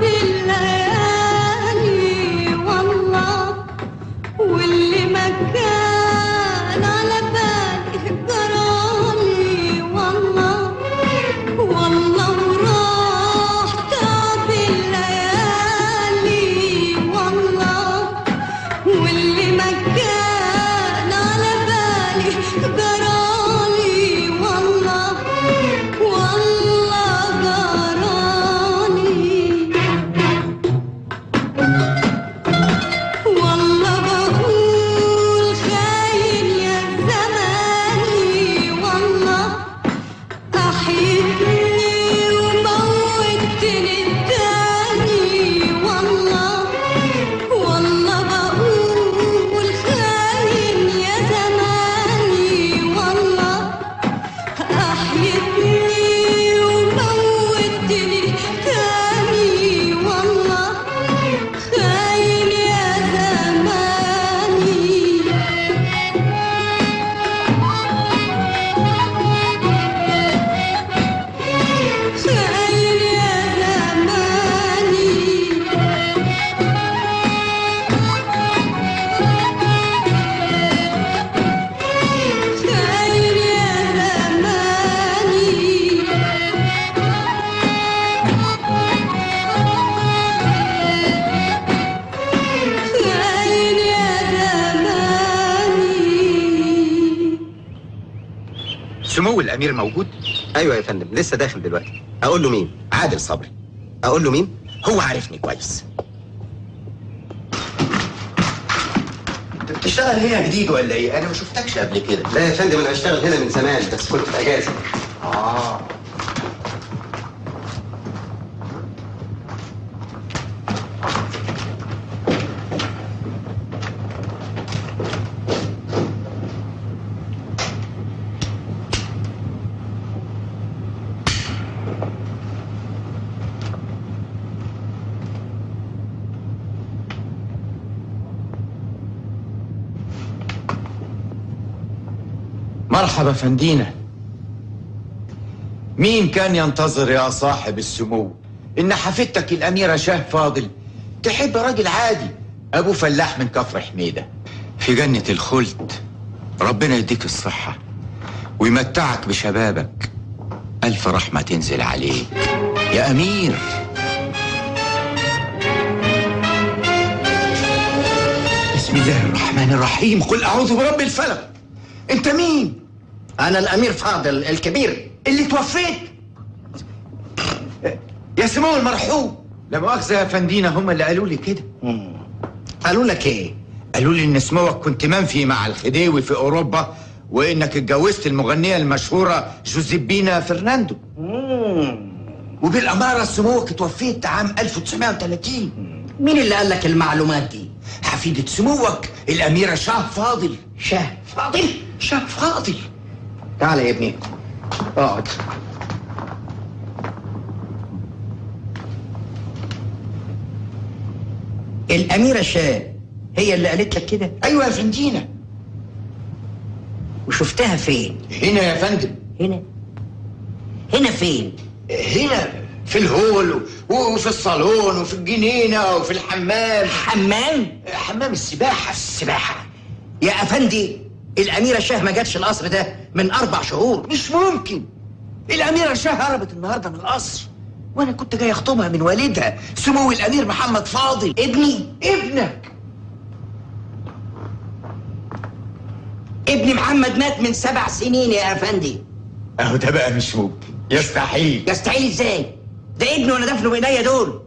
الليالي والله واللي ما كان على بالي جرالي والله والله وراح تعب الليالي والله واللي ما كان على بالي جرالي والله والله جرالي والله بقول خاين يا زماني والله أحيتني وموتني التاني والله والله بقول خاين يا زماني والله أحيتني وموتني تاني والله خاين يا زماني خاين يا زماني خاين يا زماني خاين يا زماني سمو الامير موجود ايوه يا فندم لسه داخل دلوقتي اقول له مين عادل صبري اقول له مين هو عارفني كويس بتشتغل هنا جديد ولا ايه انا ما شفتكش قبل كده لا يا فندم انا بشتغل هنا من زمان بس كنت في اجازه اه مرحبا فندينا مين كان ينتظر يا صاحب السمو ان حفيدتك الاميره شه فاضل تحب راجل عادي ابو فلاح من كفر حميده في جنه الخلد ربنا يديك الصحه ويمتعك بشبابك الف رحمه تنزل عليك يا امير بسم الله الرحمن الرحيم قل اعوذ برب الفلق انت مين انا الامير فاضل الكبير اللي توفيت يا سمو المرحوم لا مؤاخذة يا فندينا هم اللي قالوا لي كده قالوا لك ايه؟ قالوا لي ان سموك كنت منفي مع الخديوي في اوروبا وانك اتجوزت المغنية المشهورة جوزيبينا فرناندو وبالامارة سموك توفيت عام 1930 مين اللي قال لك المعلومات دي؟ حفيدة سموك الأميرة شاه فاضل شاه فاضل شاه فاضل تعال يا ابني اقعد الأميرة شاه هي اللي قالت لك كده؟ أيوة يا فندينا وشفتها فين؟ هنا يا فندم هنا هنا فين؟ هنا في الهول و- وفي الصالون وفي الجنينة وفي الحمام حمام؟ حمام السباحة السباحة يا أفندي الأميرة شاه ما جاتش القصر ده من أربع شهور مش ممكن الأميرة شاه هربت النهاردة من القصر وأنا كنت جاي أخطبها من والدها سمو الأمير محمد فاضل ابني ابنك ابني محمد مات من سبع سنين يا أفندي أهو ده بقى مش ممكن يستحيل يستحيل ازاي؟ ده ابني وانا دفنه بايديا دول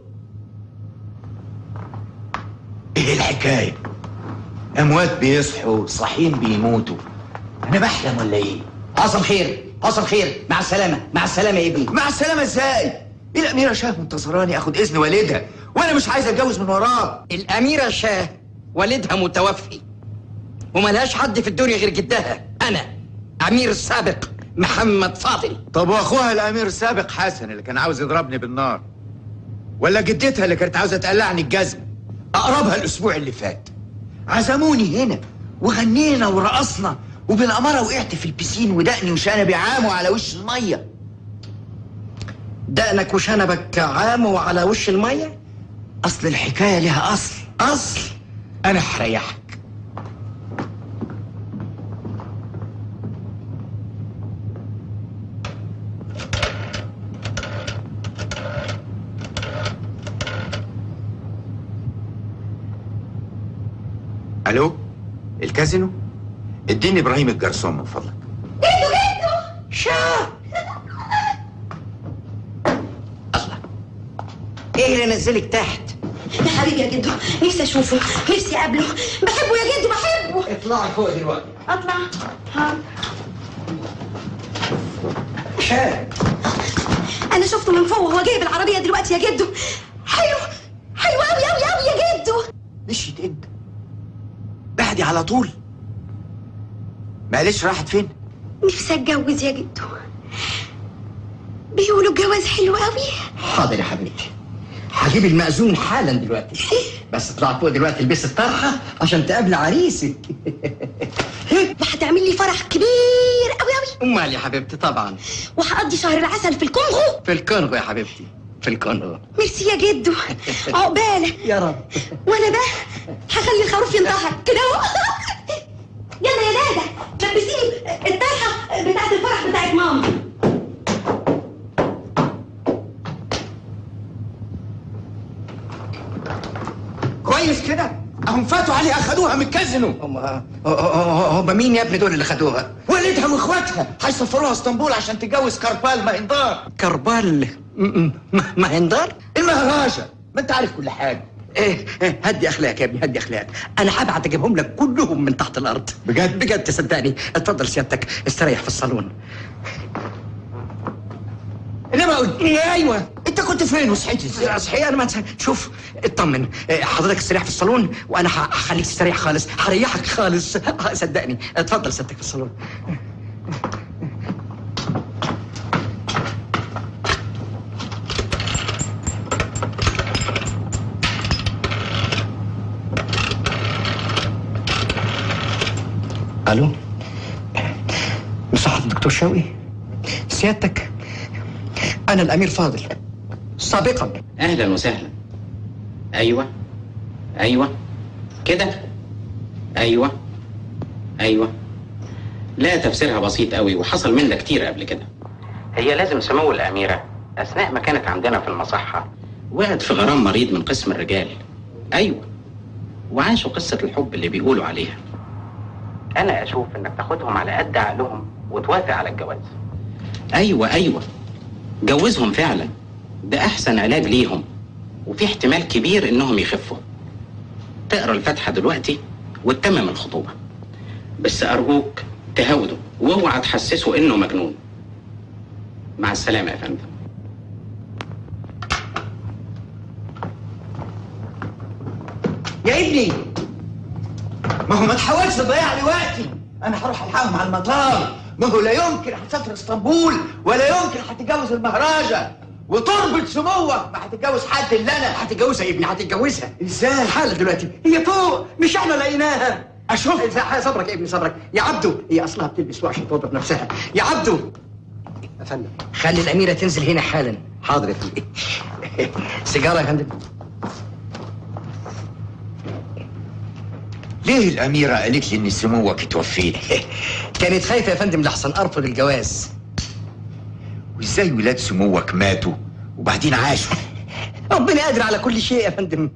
إيه الحكاية؟ أموات بيصحوا صاحيين بيموتوا أنا بحلم ولا إيه؟ حصل خير حصل خير مع السلامة مع السلامة يا ابني مع السلامة إزاي؟ الأميرة شاه منتظراني آخد إذن والدها وأنا مش عايز أتجوز من وراه الأميرة شاه والدها متوفي وملهاش حد في الدنيا غير جدها أنا أمير السابق محمد فاضل طب وأخوها الأمير السابق حسن اللي كان عاوز يضربني بالنار ولا جدتها اللي كانت عاوزة تقلعني الجزم أقربها الأسبوع اللي فات عزموني هنا وغنينا ورقصنا وبالأمارة وقعت في البسين ودقني وشنبي عاموا على وش المية دقنك وشنبك عاموا على وش المية أصل الحكاية لها أصل أصل أنا هريحك ألو الكازينو اديني إبراهيم الجرسون من فضلك جدو جدو شاه الله ايه اللي نزلك تحت يا حبيبي يا جدو نفسي اشوفه نفسي اقابله بحبه يا جدو بحبه اطلعي فوق دلوقتي اطلع ها شاه انا شفته من فوق وهو جاي بالعربيه دلوقتي يا جدو حلو حلو قوي قوي قوي يا جدو مشيت امتى؟ بعدي على طول معلش راحت فين؟ نفسي اتجوز يا جدو بيقولوا الجواز حلو قوي حاضر يا حبيبتي هجيب المأذون حالا دلوقتي بس اطلع فوق دلوقتي البس الطرحة عشان تقابل عريسك وهتعمل لي فرح كبير قوي قوي امال يا حبيبتي طبعا وهقضي شهر العسل في الكونغو في الكونغو يا حبيبتي في الكونغو ميرسي يا جدو عقبالك يا رب وانا بقى هخلي الخروف ينضحك كده اهو يلا يا دادا لبسيني الطرحه بتاعت الفرح بتاعت ماما كويس كده اهم فاتوا عليها اخدوها من الكازينو هم هم مين يا ابني دول اللي خدوها؟ والدها واخواتها هيسفروها اسطنبول عشان تتجوز كربال مهندار كربال م- م- مهندار؟ المهراجة ما انت عارف كل حاجة ايه إيه، هدي اخلاق يا ابني هدي اخلاق انا هبعت اجيبهم لك كلهم من تحت الارض بجد بجد تصدقني اتفضل سيادتك استريح في الصالون انما قلت ايوه انت كنت فين وصحيت ازاي؟ صحيح انا ما أنسى. شوف اطمن إيه، حضرتك استريح في الصالون وانا ه- هخليك تستريح خالص هريحك خالص صدقني اتفضل سيادتك في الصالون الو دكتور شوقي سيادتك انا الامير فاضل سابقا اهلا وسهلا ايوه ايوه كده ايوه ايوه لا تفسيرها بسيط قوي وحصل من ده كتير قبل كده هي لازم سمو الاميره اثناء ما كانت عندنا في المصحه وقعت في غرام مريض من قسم الرجال ايوه وعاشوا قصه الحب اللي بيقولوا عليها انا اشوف انك تاخدهم على قد عقلهم وتوافق على الجواز ايوه ايوه جوزهم فعلا ده احسن علاج ليهم وفي احتمال كبير انهم يخفوا تقرا الفاتحه دلوقتي وتتمم الخطوبه بس ارجوك تهاوده واوعى تحسسه انه مجنون مع السلامه يا فندم يا ابني ما هو ما تحاولش تضيع لي وقتي انا هروح الحقهم على المطار ما هو لا يمكن هتسافر اسطنبول ولا يمكن هتتجوز المهراجة وتربط سموك ما هتتجوز حد الا انا هتتجوزها يا ابني هتتجوزها ازاي حالا دلوقتي هي فوق مش احنا لقيناها اشوف صبرك يا ابني صبرك يا عبدو هي اصلها بتلبس وعشان توضب نفسها يا عبدو يا فندم خلي الاميره تنزل هنا حالا حاضر يا فندم سيجاره يا فندم ليه الأميرة قالت لي إن سموك توفيت؟ كانت خايفه يا فندم لحسن ارفض الجواز وإزاي ولاد سموك ماتوا وبعدين عاشوا؟ ربنا قادر على كل شيء يا فندم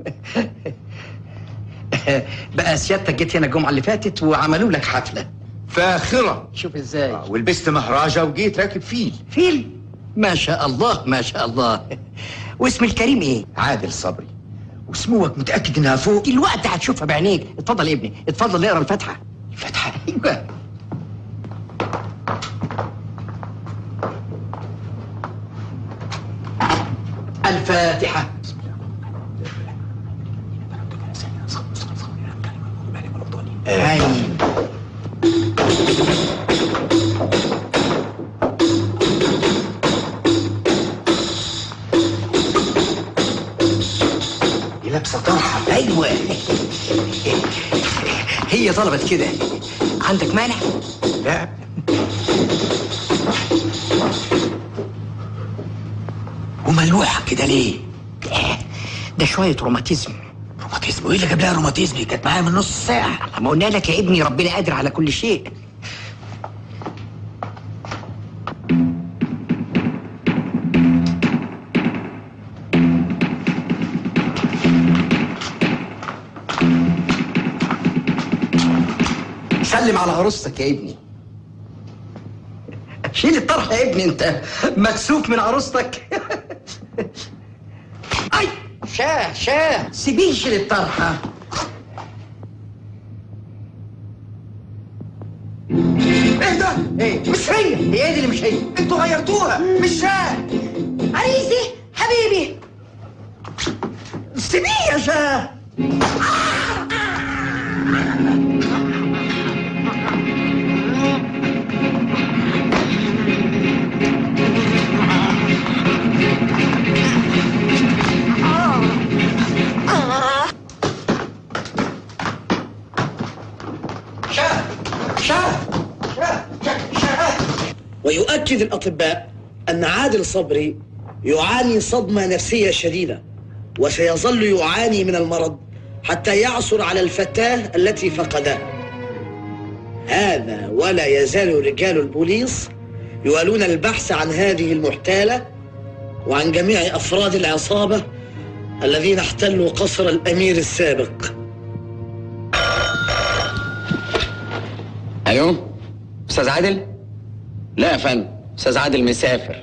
بقى سيادتك جيت هنا الجمعه اللي فاتت وعملوا لك حفله فاخرة شوف ازاي ولبست مهراجة وجيت راكب فيل فيل ما شاء الله ما شاء الله واسم الكريم ايه عادل صبري وسموك متأكد إنها فوق دلوقتي هتشوفها بعينيك اتفضل يا ابني اتفضل اقرا الفاتحه الفاتحة ايوه الفاتحه آمين دي لابسه طرحه ايوه هي طلبت كده عندك مانع؟ لا وملوحه كده ليه؟ ده شويه روماتيزم روماتيزم وايه اللي جاب لها روماتيزم دي كانت معايا من نص ساعة ما قلنا لك يا ابني ربنا قادر على كل شيء سلم على عروستك يا ابني شيل الطرحه يا ابني انت مكسوف من عروستك اي شاه شاه سيبيه يشيل الطرحه ايه ده؟ ايه؟ مش هي هي دي اللي مش هي انتوا غيرتوها مش شاه عريسي حبيبي سيبيه يا شاه شاه شاه شاه شاه ويؤكد الأطباء أن عادل صبري يعاني صدمة نفسية شديدة وسيظل يعاني من المرض حتى يعثر على الفتاة التي فقدها هذا ولا يزال رجال البوليس يوالون البحث عن هذه المحتالة وعن جميع أفراد العصابة الذين احتلوا قصر الأمير السابق الو استاذ عادل لا يا فندم استاذ عادل مسافر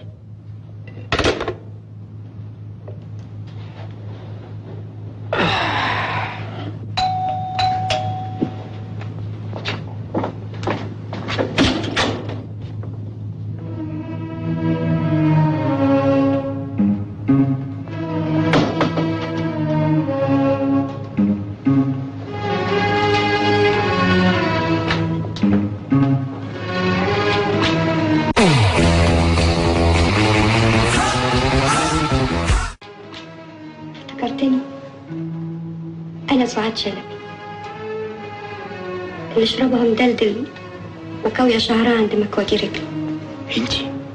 افتكرتني أنا سعاد شلبي اللي شربها مدلدل وكوية شعرها عند مكواجي رجلي انت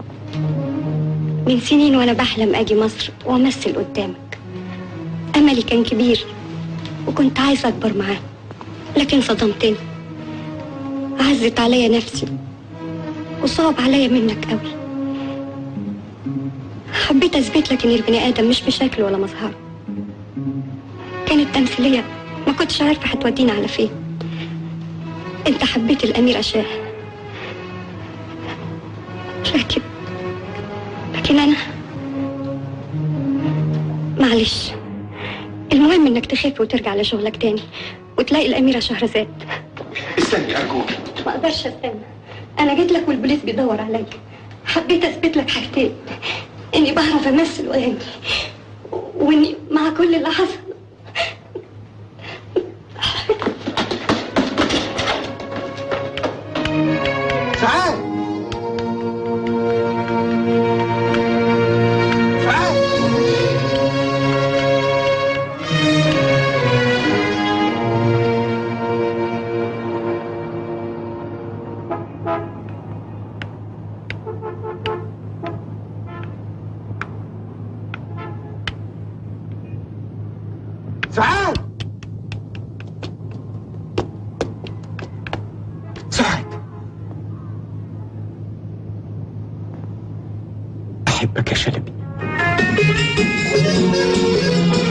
من سنين وانا بحلم اجي مصر وامثل قدامك املي كان كبير وكنت عايزه اكبر معاه لكن صدمتني عزت عليا نفسي وصعب عليا منك قوي حبيت اثبت لك ان البني ادم مش بشكله ولا مظهره كانت تمثيليه ما كنتش عارفه هتودينا على فين انت حبيت الاميره شاه لكن لكن انا معلش المهم انك تخف وترجع لشغلك تاني وتلاقي الاميره شهرزاد استني ارجوك ما اقدرش استنى انا جيت لك والبوليس بيدور عليا حبيت اثبت لك حاجتين اني بعرف امثل واغني واني مع كل اللي حصل سعاد سعاد سعاد سعاد احبك يا شلبي